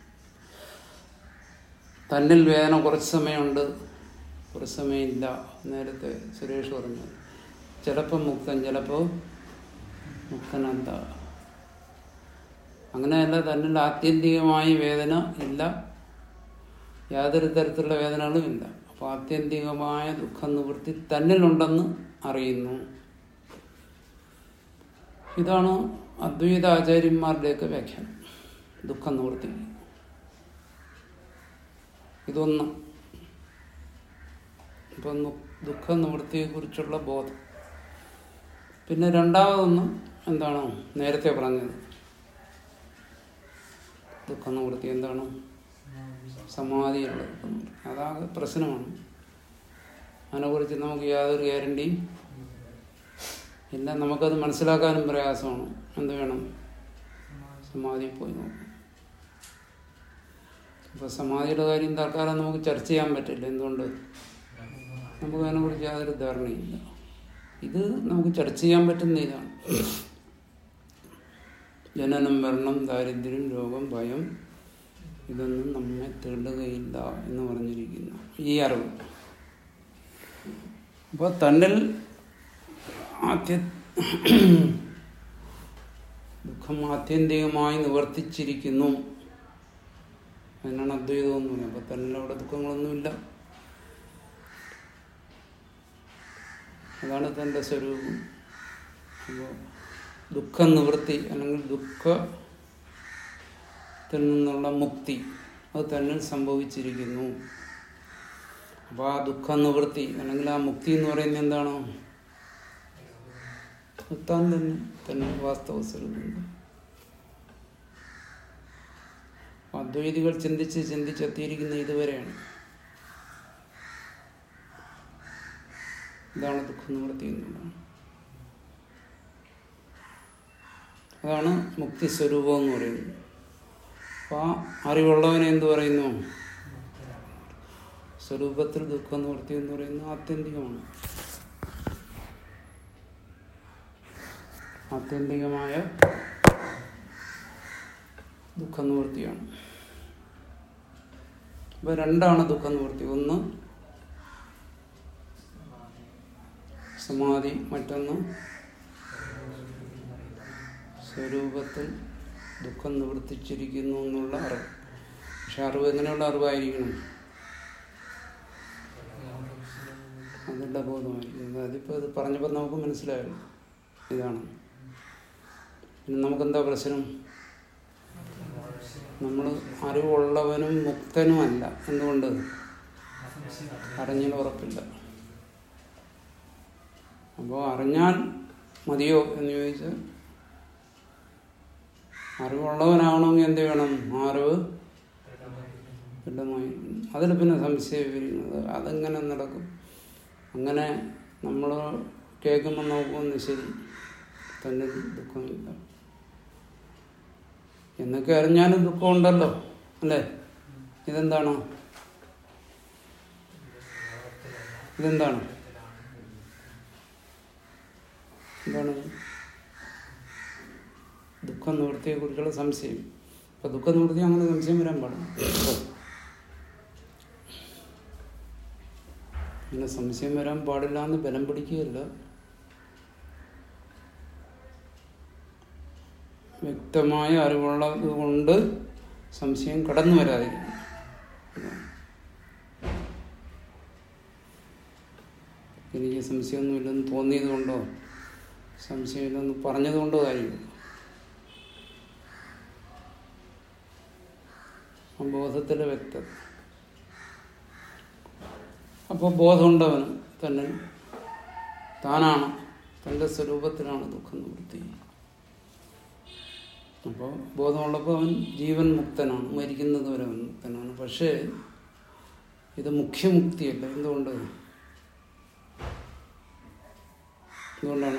തന്നിൽ വേദന കുറച്ച് സമയമുണ്ട് കുറച്ച് സമയമില്ല നേരത്തെ സുരേഷ് പറഞ്ഞു ചിലപ്പോൾ മുക്തൻ ചിലപ്പോൾ മുക്തനല്ല അങ്ങനെയല്ല തന്നിൽ ആത്യന്തികമായി വേദന ഇല്ല യാതൊരു തരത്തിലുള്ള വേദനകളും ഇല്ല അപ്പോൾ ആത്യന്തികമായ ദുഃഖ നിവൃത്തി തന്നിലുണ്ടെന്ന് അറിയുന്നു ഇതാണ് അദ്വൈത ആചാര്യന്മാരുടെയൊക്കെ വ്യാഖ്യാനം ദുഃഖ നിവൃത്തി ഇതൊന്ന് ഇപ്പം ദുഃഖ നിവൃത്തിയെക്കുറിച്ചുള്ള ബോധം പിന്നെ രണ്ടാമതൊന്ന് എന്താണ് നേരത്തെ പറഞ്ഞത് ദുഃഖ നിവൃത്തി എന്താണ് സമാധിയുള്ള ദുഃഖ നിവൃത്തി അതാകെ പ്രശ്നമാണ് അതിനെക്കുറിച്ച് നമുക്ക് യാതൊരു ഗ്യാരണ്ടിയും ഇല്ല നമുക്കത് മനസ്സിലാക്കാനും പ്രയാസമാണ് എന്ത് വേണം സമാധി പോയി നോക്കാം അപ്പോൾ സമാധിയുടെ കാര്യം തൽക്കാലം നമുക്ക് ചർച്ച ചെയ്യാൻ പറ്റില്ല എന്തുകൊണ്ട് നമുക്ക് അതിനെക്കുറിച്ച് യാതൊരു ധാരണയില്ല ഇത് നമുക്ക് ചർച്ച ചെയ്യാൻ പറ്റുന്ന ഇതാണ് ജനനം മരണം ദാരിദ്ര്യം രോഗം ഭയം ഇതൊന്നും നമ്മെ തീണ്ടുകയില്ല എന്ന് പറഞ്ഞിരിക്കുന്നു ഈ അറിവ് അപ്പോൾ തന്നിൽ ആദ്യ ദുഃഖം ആത്യന്തികമായി നിവർത്തിച്ചിരിക്കുന്നു അതിനാണ് അദ്വൈതം എന്ന് പറയുന്നത് അപ്പൊ തന്നെ അവിടെ ദുഃഖങ്ങളൊന്നുമില്ല അതാണ് തന്റെ സ്വരൂപം അപ്പോൾ ദുഃഖ നിവൃത്തി അല്ലെങ്കിൽ ദുഃഖത്തിൽ നിന്നുള്ള മുക്തി അത് തന്നിൽ സംഭവിച്ചിരിക്കുന്നു അപ്പോൾ ആ ദുഃഖ നിവൃത്തി അല്ലെങ്കിൽ ആ മുക്തി എന്ന് പറയുന്നത് എന്താണോ അത് താൻ തന്നെ തന്നെ വാസ്തവ സ്വരൂപം അദ്വൈതികൾ ചിന്തിച്ച് ചിന്തിച്ചെത്തിയിരിക്കുന്ന ഇതുവരെയാണ് ഇതാണ് ദുഃഖ നിവൃത്തി എന്നുള്ളതാണ് അതാണ് മുക്തി സ്വരൂപം എന്ന് പറയുന്നത് അപ്പോൾ ആ അറിവുള്ളവനെ എന്ത് പറയുന്നു സ്വരൂപത്തിൽ ദുഃഖ നിവൃത്തി എന്ന് പറയുന്നത് ആത്യന്തികമാണ് ആത്യന്തികമായ ദുഃഖ നിവൃത്തിയാണ് അപ്പൊ രണ്ടാണ് ദുഃഖ നിവൃത്തി ഒന്ന് സമാധി മറ്റൊന്ന് സ്വരൂപത്തിൽ ദുഃഖം നിവർത്തിച്ചിരിക്കുന്നു എന്നുള്ള അറിവ് പക്ഷെ അറിവ് എങ്ങനെയുള്ള അറിവായിരിക്കണം അതിൻ്റെ ബോധമായിരിക്കും അതിപ്പോൾ ഇത് പറഞ്ഞപ്പോൾ നമുക്ക് മനസ്സിലായല്ലോ ഇതാണ് പിന്നെ നമുക്കെന്താ പ്രശ്നം നമ്മൾ അറിവുള്ളവനും മുക്തനുമല്ല എന്തുകൊണ്ട് അറിഞ്ഞാൽ ഉറപ്പില്ല അപ്പോൾ അറിഞ്ഞാൽ മതിയോ എന്ന് ചോദിച്ചാൽ അറിവുള്ളവനാവണമെങ്കിൽ എന്ത് വേണം ആ അറിവ് ദൃഢമായി അതിൽ പിന്നെ സംശയം വരുന്നത് അതെങ്ങനെ നടക്കും അങ്ങനെ നമ്മൾ കേൾക്കുമ്പോൾ നോക്കുമെന്ന് ശരി തന്നെ ദുഃഖമില്ല എന്നൊക്കെ അറിഞ്ഞാലും ദുഃഖമുണ്ടല്ലോ അല്ലേ ഇതെന്താണ് ഇതെന്താണ് എന്താണ് ദുഃഖ നിവൃത്തിയെ കുറിച്ചുള്ള സംശയം അപ്പൊ ദുഃഖ നിവൃത്തി അങ്ങനെ സംശയം വരാൻ പാടില്ല അങ്ങനെ സംശയം വരാൻ പാടില്ല എന്ന് ബലം പിടിക്കുകയല്ല വ്യക്തമായ അറിവുള്ളത് കൊണ്ട് സംശയം കടന്നു വരാതിരിക്കും എനിക്ക് സംശയമൊന്നുമില്ലെന്ന് തോന്നിയത് കൊണ്ടോ സംശയമില്ലെന്ന് പറഞ്ഞത് കൊണ്ടോ കാര്യമില്ല ആ ബോധത്തിലെ വ്യക്തത അപ്പോൾ ബോധമുണ്ടവന് തന്നെ താനാണ് തൻ്റെ സ്വരൂപത്തിലാണ് ദുഃഖം നിവൃത്തി അപ്പോൾ ബോധമുള്ളപ്പോൾ അവൻ ജീവൻ മുക്തനാണ് മരിക്കുന്നത് വരെ അവൻ മുക്തനാണ് പക്ഷേ ഇത് മുഖ്യമുക്തിയല്ല എന്തുകൊണ്ട് എന്തുകൊണ്ടാണ്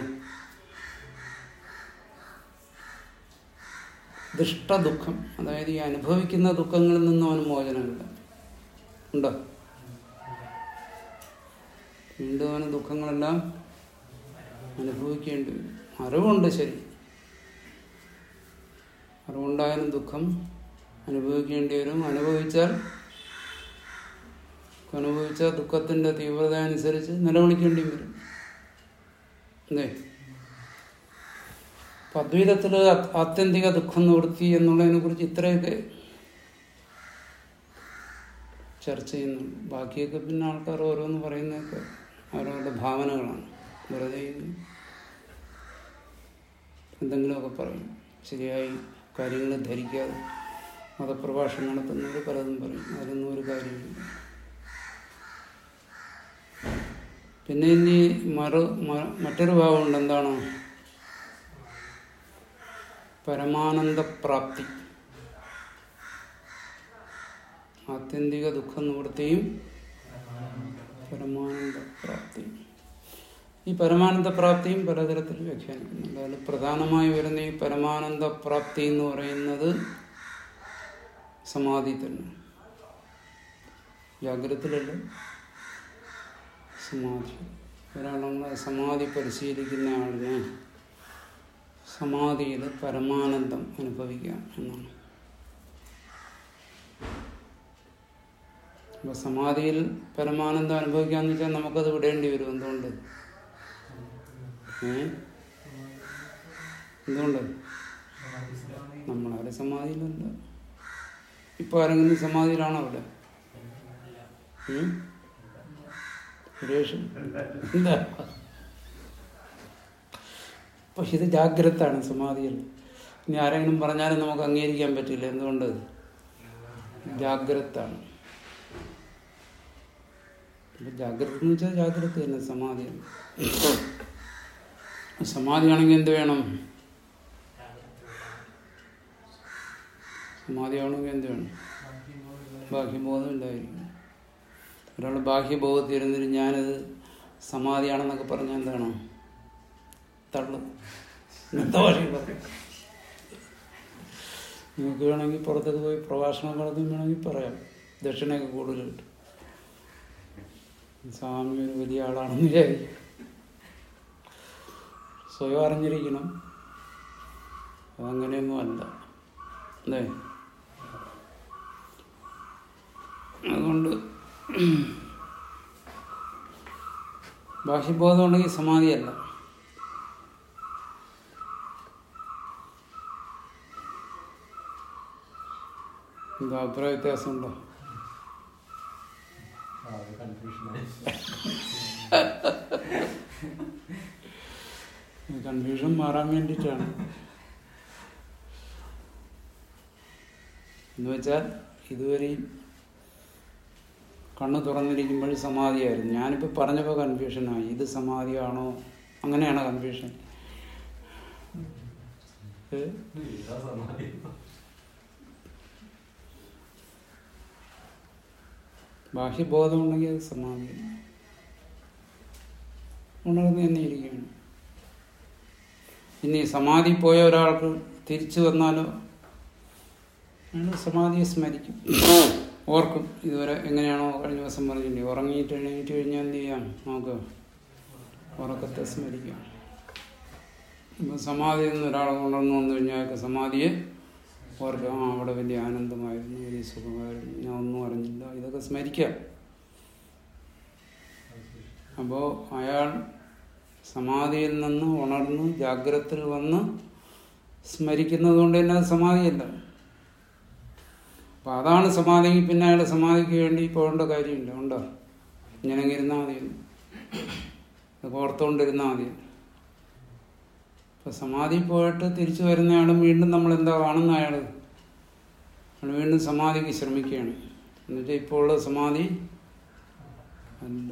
ദുഷ്ടദുഃഖം അതായത് ഈ അനുഭവിക്കുന്ന ദുഃഖങ്ങളിൽ നിന്നും അവന് മോചനമില്ല ഉണ്ടോ വീണ്ടും അവന് ദുഃഖങ്ങളെല്ലാം അനുഭവിക്കേണ്ടി വരും അറിവുണ്ട് ശരി അറിവുണ്ടായാലും ദുഃഖം അനുഭവിക്കേണ്ടി വരും അനുഭവിച്ചാൽ അനുഭവിച്ച ദുഃഖത്തിന്റെ തീവ്രത അനുസരിച്ച് നിലവിളിക്കേണ്ടി വരും അല്ലേ അപ്പൊ അദ്വൈതത്തില് ആത്യന്തിക ദുഃഖം നിവൃത്തി എന്നുള്ളതിനെ കുറിച്ച് ഇത്രയൊക്കെ ചർച്ച ചെയ്യുന്നു ബാക്കിയൊക്കെ പിന്നെ ആൾക്കാർ ഓരോന്ന് പറയുന്നതൊക്കെ അവരവരുടെ ഭാവനകളാണ് വെറുതെ എന്തെങ്കിലുമൊക്കെ പറയും ശരിയായി കാര്യങ്ങൾ ധരിക്കാതെ മതപ്രഭാഷണം നടത്തുന്നവർ പലതും പറയും അതിലൊന്നും ഒരു കാര്യമില്ല പിന്നെ ഇനി മറു മ- മറ്റൊരു ഭാവമുണ്ട് എന്താണ് പരമാനന്ദപ്രാപ്തി ആത്യന്തിക ദുഃഖ നിവൃത്തിയും പരമാനന്ദപ്രാപ്തി ഈ പരമാനന്ദപ്രാപ്തിയും പലതരത്തിൽ വ്യാഖ്യാനിക്കുന്നുണ്ട് അതിൽ പ്രധാനമായി വരുന്ന ഈ പരമാനന്ദപ്രാപ്തി എന്ന് പറയുന്നത് സമാധി തന്നെ ജാഗ്രതത്തിലല്ല സമാധി ഒരാളെ സമാധി പരിശീലിക്കുന്ന ആളിനെ സമാധിയിൽ പരമാനന്ദം അനുഭവിക്കാം എന്നാണ് അപ്പൊ സമാധിയിൽ പരമാനന്ദം അനുഭവിക്കാന്ന് വെച്ചാൽ നമുക്കത് വിടേണ്ടി വരും എന്തുകൊണ്ട് ഏ എന്തുകൊണ്ട് നമ്മളവിടെ സമാധിയിലല്ല ഇപ്പൊ ആരെങ്കിലും സമാധിയിലാണോ അവിടെ ഉം? സുരേഷ് എന്താ അപ്പൊ ഇത് ജാഗ്രതാണ് സമാധിയിൽ ഇനി ആരെങ്കിലും പറഞ്ഞാലും നമുക്ക് അംഗീകരിക്കാൻ പറ്റില്ല എന്തുകൊണ്ട് ജാഗ്രതാണ് അപ്പൊ ജാഗ്രത എന്ന് വെച്ചാൽ ജാഗ്രത തന്നെ സമാധിയാണ് സമാധിയാണെങ്കിൽ എന്ത് വേണം സമാധിയാണെങ്കിൽ എന്ത് വേണം ബാഹ്യബോധം ഇല്ലായിരിക്കും ഒരാൾ ബാഹ്യബോധത്തിൽ ഇരുന്നിട്ട് ഞാനത് സമാധിയാണെന്നൊക്കെ പറഞ്ഞാൽ എന്താണ് തള്ളു ഇന്നത്തെ ഭാഷയിൽ പറയും നിങ്ങൾക്ക് വേണമെങ്കിൽ പുറത്തൊക്കെ പോയി പ്രഭാഷണം നടത്തും വേണമെങ്കിൽ പറയാം ദക്ഷിണയൊക്കെ കൂടുതൽ കിട്ടും സ്വാമി ഒരു വലിയ ആളാണെന്ന് വിചാരിക്കും സ്വയം അറിഞ്ഞിരിക്കണം അതങ്ങനെയൊന്നും അല്ല അല്ലേ അതുകൊണ്ട് ബാഹ്യബോധം ഉണ്ടെങ്കിൽ സമാധിയല്ല എന്താ അഭിപ്രായ വ്യത്യാസമുണ്ടോ കൺഫ്യൂഷൻ മാറാൻ വേണ്ടിയിട്ടാണ് എന്ന് വെച്ചാൽ ഇതുവരെയും കണ്ണ് തുറന്നിരിക്കുമ്പോൾ സമാധിയായിരുന്നു ഞാനിപ്പോൾ പറഞ്ഞപ്പോൾ കൺഫ്യൂഷനായി ഇത് സമാധിയാണോ അങ്ങനെയാണോ കൺഫ്യൂഷൻ ഏ? ബാഹ്യബോധം ഉണ്ടെങ്കിൽ അത് സമാധി ഉണർന്ന് തന്നെ ഇരിക്കുകയാണ് ഇനി സമാധി പോയ ഒരാൾക്ക് തിരിച്ചു വന്നാലോ അയാൾ സമാധിയെ സ്മരിക്കും ഓർക്കും ഇതുവരെ എങ്ങനെയാണോ കഴിഞ്ഞ ദിവസം പറഞ്ഞില്ലേ ഉറങ്ങിയിട്ട് എഴുന്നേറ്റ് കഴിഞ്ഞാൽ എന്ത് ചെയ്യാം നമുക്ക് ഉറക്കത്തെ സ്മരിക്കാം ഇപ്പം സമാധിയിൽ നിന്ന് ഒരാൾ ഉണർന്നു വന്നു കഴിഞ്ഞാൽ അയാൾക്ക് സമാധിയെ ഓർക്കുക ആ അവിടെ വലിയ ആനന്ദമായിരുന്നു വലിയ സുഖമായിരുന്നു ഞാൻ ഒന്നും അറിഞ്ഞില്ല ഇതൊക്കെ സ്മരിക്കാം അപ്പോൾ അയാൾ സമാധിയിൽ നിന്ന് ഉണർന്ന് ജാഗ്രതയിൽ വന്ന് സ്മരിക്കുന്നത് കൊണ്ട് തന്നെ അത് സമാധിയല്ല അപ്പം അതാണ് സമാധി പിന്നെ അയാൾ സമാധിക്ക് വേണ്ടി പോകേണ്ട കാര്യമില്ല ഉണ്ടോ ഇങ്ങനെ ഇരുന്നാൽ മതി അതൊക്കെ ഓർത്തുകൊണ്ടിരുന്നാൽ മതി ഇപ്പം സമാധി പോയിട്ട് തിരിച്ചു വരുന്നയാളും വീണ്ടും നമ്മൾ എന്താ കാണുന്ന അയാൾ അയാൾ വീണ്ടും സമാധിക്ക് ശ്രമിക്കുകയാണ് എന്നുവെച്ചാൽ ഇപ്പോൾ ഉള്ള സമാധി അല്ല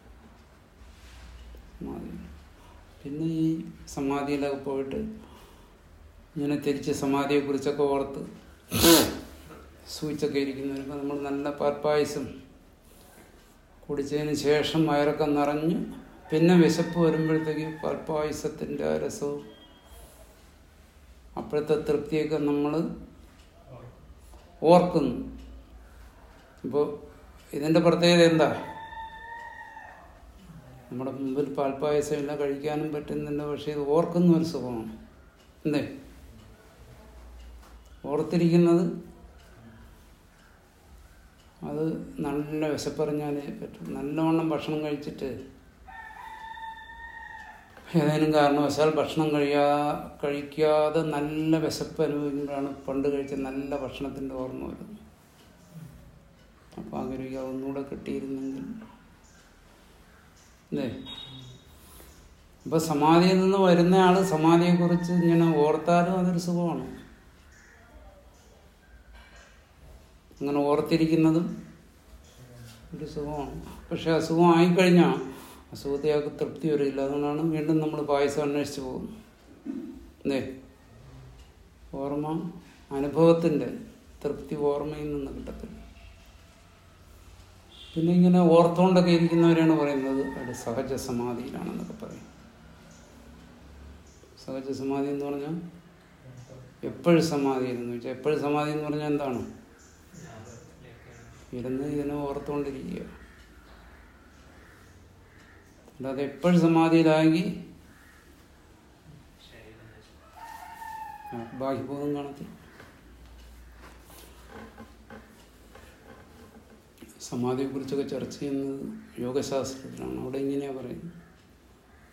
സമാധി പിന്നെ ഈ സമാധിയിലൊക്കെ പോയിട്ട് ഇങ്ങനെ തിരിച്ച് സമാധിയെക്കുറിച്ചൊക്കെ ഓർത്ത് സൂചിച്ചൊക്കെ ഇരിക്കുന്നവർക്ക് നമ്മൾ നല്ല പാൽപ്പായസം കുടിച്ചതിന് ശേഷം വയറൊക്കെ നിറഞ്ഞ് പിന്നെ വിശപ്പ് വരുമ്പോഴത്തേക്ക് പാൽപ്പായസത്തിൻ്റെ ആ രസവും അപ്പോഴത്തെ തൃപ്തിയൊക്കെ നമ്മൾ ഓർക്കുന്നു അപ്പോൾ ഇതിൻ്റെ പ്രത്യേകത എന്താ നമ്മുടെ മുമ്പിൽ പാൽപ്പായസം ഇല്ല കഴിക്കാനും പറ്റുന്നില്ല പക്ഷേ ഇത് ഓർക്കുന്ന ഒരു സുഖമാണ് എന്തേ ഓർത്തിരിക്കുന്നത് അത് നല്ല വിശപ്പറിഞ്ഞാലേ പറ്റും നല്ലവണ്ണം ഭക്ഷണം കഴിച്ചിട്ട് ഏതെങ്കിലും കാരണവശാൽ ഭക്ഷണം കഴിയാ കഴിക്കാതെ നല്ല വിശപ്പ് അനുഭവിക്കുമ്പോഴാണ് പണ്ട് കഴിച്ച നല്ല ഭക്ഷണത്തിൻ്റെ ഓർമ്മ വരുന്നത് അപ്പോൾ ആഗ്രഹിക്കുക ഒന്നുകൂടെ കിട്ടിയിരുന്നെങ്കിൽ അല്ലേ ഇപ്പൊ സമാധിയിൽ നിന്ന് വരുന്ന ആള് സമാധിയെക്കുറിച്ച് ഇങ്ങനെ ഓർത്താലും അതൊരു സുഖമാണ് അങ്ങനെ ഓർത്തിരിക്കുന്നതും ഒരു സുഖമാണ് പക്ഷെ അസുഖം ആയിക്കഴിഞ്ഞാൽ അസുഖത്തെ അയാൾക്ക് തൃപ്തി വരില്ല അതുകൊണ്ടാണ് വീണ്ടും നമ്മൾ പായസം അന്വേഷിച്ച് പോകുന്നത് അല്ലേ ഓർമ്മ അനുഭവത്തിൻ്റെ തൃപ്തി ഓർമ്മയിൽ നിന്ന് കിട്ടത്തില്ല പിന്നെ ഇങ്ങനെ ഓർത്തുകൊണ്ടൊക്കെ ഇരിക്കുന്നവരാണ് പറയുന്നത് അത് സഹജ സമാധിയിലാണെന്നൊക്കെ പറയും സഹജ സമാധി എന്ന് പറഞ്ഞാൽ എപ്പോഴും സമാധി എന്ന് വെച്ചാൽ എപ്പോഴും സമാധി എന്ന് പറഞ്ഞാൽ എന്താണ് ഇരുന്ന് ഇതിനെ ഓർത്തുകൊണ്ടിരിക്കുക അല്ലാതെ എപ്പോഴും സമാധിയിലായെങ്കിൽ ബാഹ്യബോധം കാണത്തില്ല സമാധിയെ കുറിച്ചൊക്കെ ചർച്ച ചെയ്യുന്നത് യോഗശാസ്ത്രത്തിലാണ് അവിടെ ഇങ്ങനെയാ പറയുന്നത്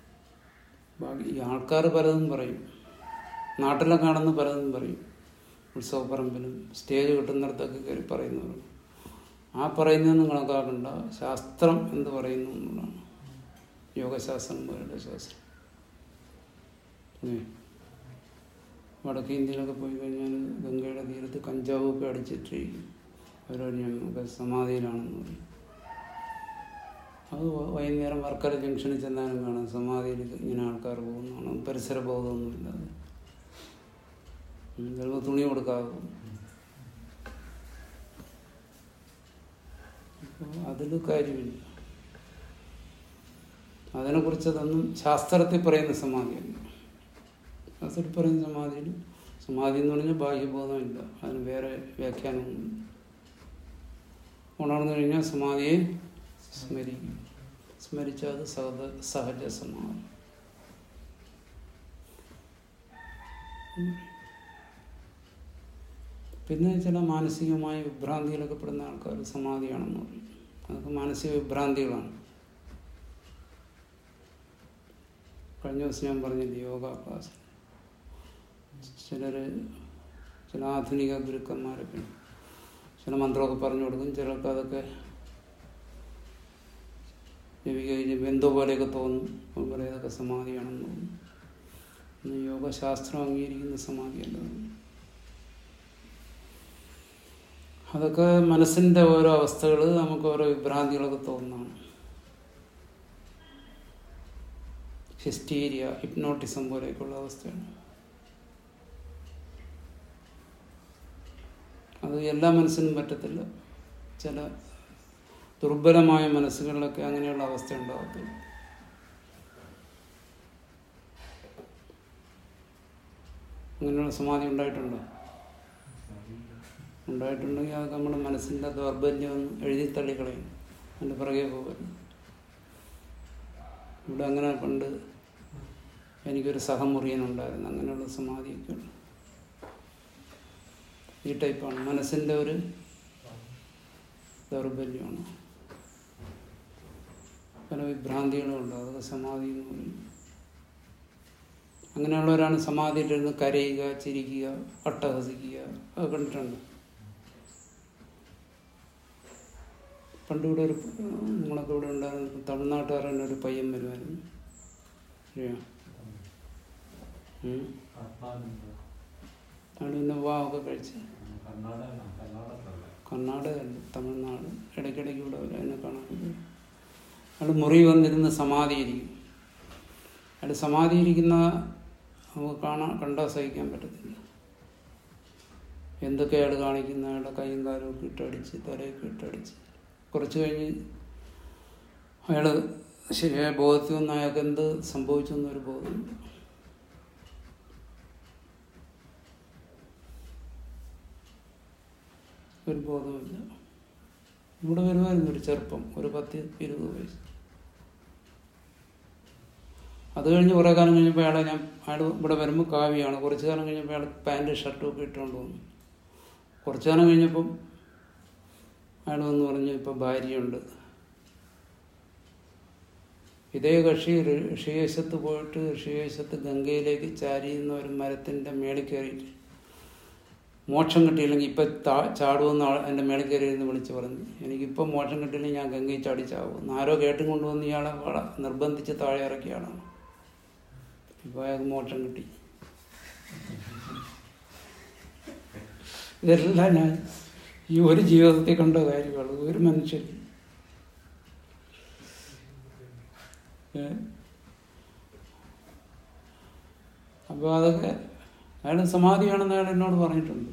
ബാക്കി ഈ ആൾക്കാർ പലതും പറയും നാട്ടിലൊക്കെ കാണുന്ന പലതും പറയും ഉത്സവപ്പറമ്പിലും സ്റ്റേജ് കിട്ടുന്നിടത്തൊക്കെ കയറി പറയുന്നവർ ആ പറയുന്നതെന്ന് കണക്കാക്കണ്ട ശാസ്ത്രം എന്ത് പറയുന്നു എന്നുള്ളതാണ് യോഗശാസ്ത്രം പോലുള്ള ശാസ്ത്രം ഏ. വടക്കേ ഇന്ത്യയിലൊക്കെ പോയി കഴിഞ്ഞാൽ ഗംഗയുടെ തീരത്ത് കഞ്ചാവൊക്കെ അടിച്ചിട്ടിരിക്കും അവരോട് ഞങ്ങൾക്ക് സമാധിയിലാണെന്ന് പറയും അത് വ- വൈകുന്നേരം വർക്കല ജംഗ്ഷനിൽ ചെന്നാലും കാണാം സമാധിയിൽ ഇങ്ങനെ ആൾക്കാർ പോകുന്നതാണ് പരിസര ബോധമൊന്നുമില്ലാതെ ഉം, ചിലപ്പോൾ തുണി കൊടുക്കാതെ പോകും അപ്പോൾ അതിൽ കാര്യമില്ല അതിനെക്കുറിച്ച് അതൊന്നും ശാസ്ത്രത്തിൽ പറയുന്ന സമാധിയല്ല ശാസ്ത്രത്തിൽ പറയുന്ന സമാധിയിൽ സമാധി എന്ന് പറഞ്ഞാൽ ബാഹ്യബോധമില്ല അതിന് വേറെ വ്യാഖ്യാനമൊന്നും ഉണർന്നു കഴിഞ്ഞാൽ സമാധിയെ സ്മരിക്കും സ്മരിച്ചാൽ അത് സഹജ സഹജ സമാധി പിന്നെ ചില മാനസികമായ വിഭ്രാന്തിയിലൊക്കെ പെടുന്ന ആൾക്കാർ സമാധിയാണെന്ന് പറയും അതൊക്കെ മാനസിക വിഭ്രാന്തികളാണ് കഴിഞ്ഞ ദിവസം ഞാൻ പറഞ്ഞില്ലേ യോഗ ക്ലാസ് ചിലർ ചില ആധുനിക ഗുരുക്കന്മാരൊക്കെ ചില മന്ത്രമൊക്കെ പറഞ്ഞു കൊടുക്കും ചിലർക്ക് അതൊക്കെ ജപിക്കുക കഴിഞ്ഞപ്പോൾ എന്തോ പോലെയൊക്കെ തോന്നും അപ്പോൾ പറയും ഇതൊക്കെ സമാധിയാണെന്ന് തോന്നും ഇന്ന് യോഗശാസ്ത്രം അംഗീകരിക്കുന്ന സമാധിയല്ല അത്. അതൊക്കെ മനസ്സിൻ്റെ ഓരോ അവസ്ഥകൾ നമുക്ക് ഓരോ വിഭ്രാന്തികളൊക്കെ തോന്നുന്നതാണ് ഹിസ്റ്റീരിയ ഹിപ്നോട്ടിസം പോലെയൊക്കെയുള്ള അവസ്ഥയാണ് അത് എല്ലാ മനസ്സിനും പറ്റത്തില്ല ചില ദുർബലമായ മനസ്സുകളിലൊക്കെ അങ്ങനെയുള്ള അവസ്ഥ ഉണ്ടാകത്തുള്ളൂ അങ്ങനെയുള്ള സമാധി ഉണ്ടായിട്ടുണ്ടോ ഉണ്ടായിട്ടുണ്ടെങ്കിൽ അത് നമ്മുടെ മനസ്സിൻ്റെ ദൗർബല്യം ഒന്ന് എഴുതി തള്ളിക്കളയും അതിൻ്റെ പുറകെ പോകരുത് ഇവിടെ അങ്ങനെ പണ്ട് എനിക്കൊരു സഹമുറിയനുണ്ടായിരുന്നു അങ്ങനെയുള്ള സമാധിയൊക്കെ ഉണ്ട് ഈ ടൈപ്പാണ് മനസ്സിൻ്റെ ഒരു ദൗർബല്യമാണ് പല വിഭ്രാന്തികളും ഉണ്ട് അതൊക്കെ സമാധി എന്ന് പറയും അങ്ങനെയുള്ളവരാണ് സമാധിയിലിരുന്ന് കരയുക ചിരിക്കുക അട്ടഹസിക്കുക അത് കണ്ടിട്ടുണ്ട് പണ്ട് ഇവിടെ ഒരു നമ്മളൊക്കെ ഇവിടെ ഉണ്ടായിരുന്ന തമിഴ്നാട്ടുകാരൻ ഒരു പയ്യൻ വരുമായിരുന്നു അറിയോ ഉം. അയാൾ പിന്നെ വിവാഹമൊക്കെ കഴിച്ച് കർണാടക അല്ല തമിഴ്നാട് ഇടയ്ക്കിടയ്ക്ക് ഇവിടെ വരും അതിനെ കാണാൻ പറ്റും. അയാൾ മുറി വന്നിരുന്ന് സമാധിയിരിക്കും അയാൾ സമാധിയിരിക്കുന്ന നമുക്ക് കാണാൻ കണ്ടാൽ സഹിക്കാൻ പറ്റത്തില്ല എന്തൊക്കെ അയാൾ കാണിക്കുന്ന അയാളുടെ കൈയും കാലും ഒക്കെ ഇട്ടടിച്ച് തലയൊക്കെ ഇട്ടടിച്ച് കുറച്ച് കഴിഞ്ഞ് അയാൾ ശരിയായ ബോധത്തിൽ വന്ന് അയാൾക്ക് എന്ത് സംഭവിച്ചു എന്നൊരു ബോധമില്ല ഒരു ബോധമില്ല ഇവിടെ വരുമായിരുന്നു ഒരു ചെറുപ്പം ഒരു പത്ത് ഇരുപത് വയസ്സ് അത് കഴിഞ്ഞ് കുറേ കാലം കഴിഞ്ഞപ്പോൾ അയാളെ ഞാൻ അയാൾ ഇവിടെ വരുമ്പോൾ കാവ്യാണ് കുറച്ച് കാലം കഴിഞ്ഞപ്പോൾ അയാൾ പാൻറ് ഷർട്ടും ഒക്കെ ഇട്ടുകൊണ്ട് വന്നു കുറച്ച് കാലം കഴിഞ്ഞപ്പം അയാൾ വന്ന് പറഞ്ഞു ഇപ്പം ഭാര്യയുണ്ട് ഇതേ കക്ഷി ഋ- ഋഷികേശത്ത് പോയിട്ട് ഋഷികേശത്ത് ഗംഗയിലേക്ക് ചാരിയുന്ന ഒരു മരത്തിൻ്റെ മേളിൽ കയറിയിട്ട് മോക്ഷം കിട്ടിയില്ലെങ്കിൽ ഇപ്പം താ ചാടുമെന്ന് ആൾ എൻ്റെ മേളിൽ കയറി എന്ന് വിളിച്ച് പറഞ്ഞു എനിക്കിപ്പം മോക്ഷം കിട്ടിയില്ലെങ്കിൽ ഞാൻ ഗംഗയിൽ ചാടി ചാവും ആരോ കേട്ടും കൊണ്ടുവന്ന് ഇയാളെ വള- നിർബന്ധിച്ച് താഴെ ഇറക്കിയ ആളാണ് ഇപ്പോൾ അയാൾക്ക് മോക്ഷം കിട്ടി ഇതെല്ലാം ഞാൻ ഈ ഒരു ജീവിതത്തിൽ കണ്ട കാര്യമാണ് ഒരു മനുഷ്യൻ ഏ? അപ്പോൾ അതൊക്കെ അയാൾ സമാധിയാണെന്ന് അയാൾ എന്നോട് പറഞ്ഞിട്ടുണ്ട്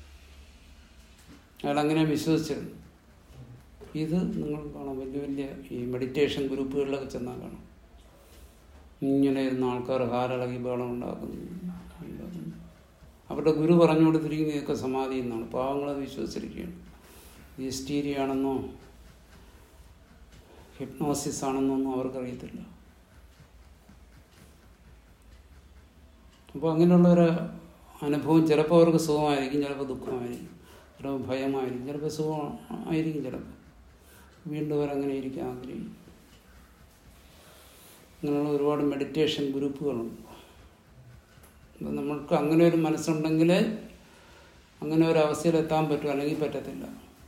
അയാൾ അങ്ങനെ വിശ്വസിച്ചിരുന്നു ഇത് നിങ്ങൾ കാണാം വലിയ വലിയ ഈ മെഡിറ്റേഷൻ ഗ്രൂപ്പുകളിലൊക്കെ ചെന്നാൽ കാണാം ഇങ്ങനെ ഇരുന്ന ആൾക്കാർ ഹാരളകി ബഹളം ഉണ്ടാക്കുന്നു ഉണ്ടാക്കുന്നു. അവരുടെ ഗുരു പറഞ്ഞു കൊടുത്തിരിക്കുന്ന ഇതൊക്കെ സമാധി എന്നാണ് പാവങ്ങളത് വിശ്വസിച്ചിരിക്കുകയാണ് ഈ സ്റ്റീരിയാണെന്നോ ഹിപ്നോസിസ് ആണെന്നോ ഒന്നും അവർക്കറിയത്തില്ല അപ്പോൾ അങ്ങനെയുള്ള ഒരു അനുഭവം ചിലപ്പോൾ അവർക്ക് സുഖമായിരിക്കും ചിലപ്പോൾ ദുഃഖമായിരിക്കും ചിലപ്പോൾ ഭയമായിരിക്കും ചിലപ്പോൾ സുഖം ആയിരിക്കും ചിലപ്പോൾ വീണ്ടും അവരങ്ങനെ ഇരിക്കാൻ ആഗ്രഹിക്കും അങ്ങനെയുള്ള ഒരുപാട് മെഡിറ്റേഷൻ ഗ്രൂപ്പുകളുണ്ട് അപ്പം നമ്മൾക്ക് അങ്ങനെ ഒരു മനസ്സുണ്ടെങ്കിൽ അങ്ങനെ ഒരു അവസ്ഥയിൽ എത്താൻ പറ്റും അല്ലെങ്കിൽ പറ്റത്തില്ല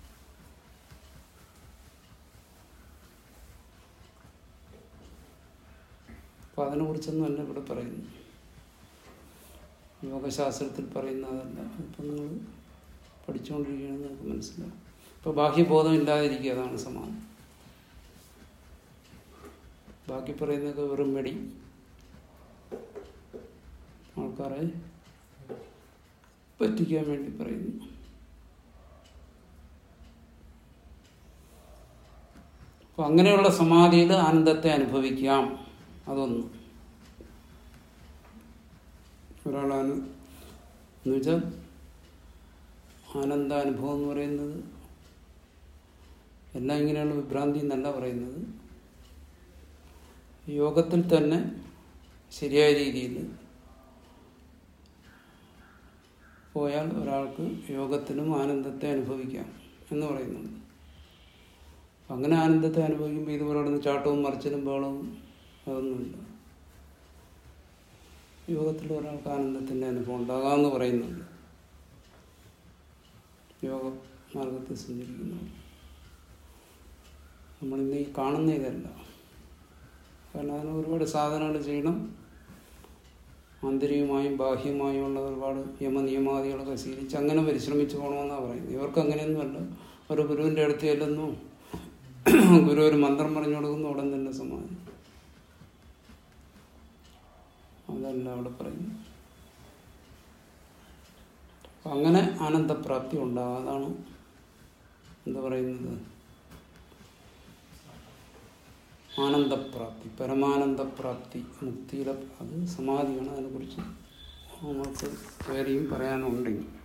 അപ്പൊ അതിനെ കുറിച്ചൊന്നും അല്ല ഇവിടെ പറയുന്നു യോഗശാസ്ത്രത്തിൽ പറയുന്നതല്ല ഇപ്പം നിങ്ങൾ പഠിച്ചുകൊണ്ടിരിക്കുകയാണെന്ന് നമുക്ക് മനസ്സിലാവും ഇപ്പൊ ബാഹ്യബോധം ഇല്ലാതിരിക്കുക അതാണ് സമാനം ബാക്കി പറയുന്നതൊക്കെ വെറും വെടി ആൾക്കാരെ പറ്റിക്കാൻ വേണ്ടി പറയുന്നു അപ്പൊ അങ്ങനെയുള്ള സമാധിയിൽ ആനന്ദത്തെ അനുഭവിക്കാം അതൊന്ന് ഒരാളാണ് എന്നുവെച്ചാൽ ആനന്ദാനുഭവം എന്ന് പറയുന്നത് എല്ലാം ഇങ്ങനെയാണ് വിഭ്രാന്തി എന്നല്ല പറയുന്നത് യോഗത്തിൽ തന്നെ ശരിയായ രീതിയിൽ പോയാൽ ഒരാൾക്ക് യോഗത്തിനും ആനന്ദത്തെ അനുഭവിക്കാം എന്ന് പറയുന്നുണ്ട് അങ്ങനെ ആനന്ദത്തെ അനുഭവിക്കുമ്പോൾ ഇതുപോലെ കിടന്ന് ചാട്ടവും മറിച്ചിലും ബഹളവും അതൊന്നുമില്ല യോഗത്തിൽ ഒരാൾക്ക് ആനന്ദത്തിൻ്റെ അനുഭവം ഉണ്ടാകാമെന്ന് പറയുന്നുണ്ട് യോഗ മാർഗത്തിൽ സഞ്ചരിക്കുന്നു നമ്മളിന്ന് ഈ കാണുന്ന ഇതല്ല കാരണം അതിന് ഒരുപാട് സാധനങ്ങൾ ചെയ്യണം ആന്തരികമായും ബാഹ്യമായും ഉള്ള ഒരുപാട് യമനിയമാദികളൊക്കെ ശീലിച്ച് അങ്ങനെ പരിശ്രമിച്ചു പോകണമെന്നാണ് പറയുന്നത് ഇവർക്ക് അങ്ങനെയൊന്നുമല്ല ഒരു ഗുരുവിൻ്റെ അടുത്ത് ചെല്ലുന്നു ഗുരു ഒരു മന്ത്രം പറഞ്ഞു കൊടുക്കുന്നു ഉടൻ തന്നെ സമാധി അതല്ല അവിടെ പറയുന്നു അപ്പൊ അങ്ങനെ ആനന്ദപ്രാപ്തി ഉണ്ടാകും അതാണ് എന്താ പറയുന്നത് ആനന്ദപ്രാപ്തി പരമാനന്ദപ്രാപ്തി മുക്തിയിലെ അത് സമാധിയാണ് അതിനെക്കുറിച്ച് നമുക്ക് വേറെയും പറയാനുണ്ടെങ്കിൽ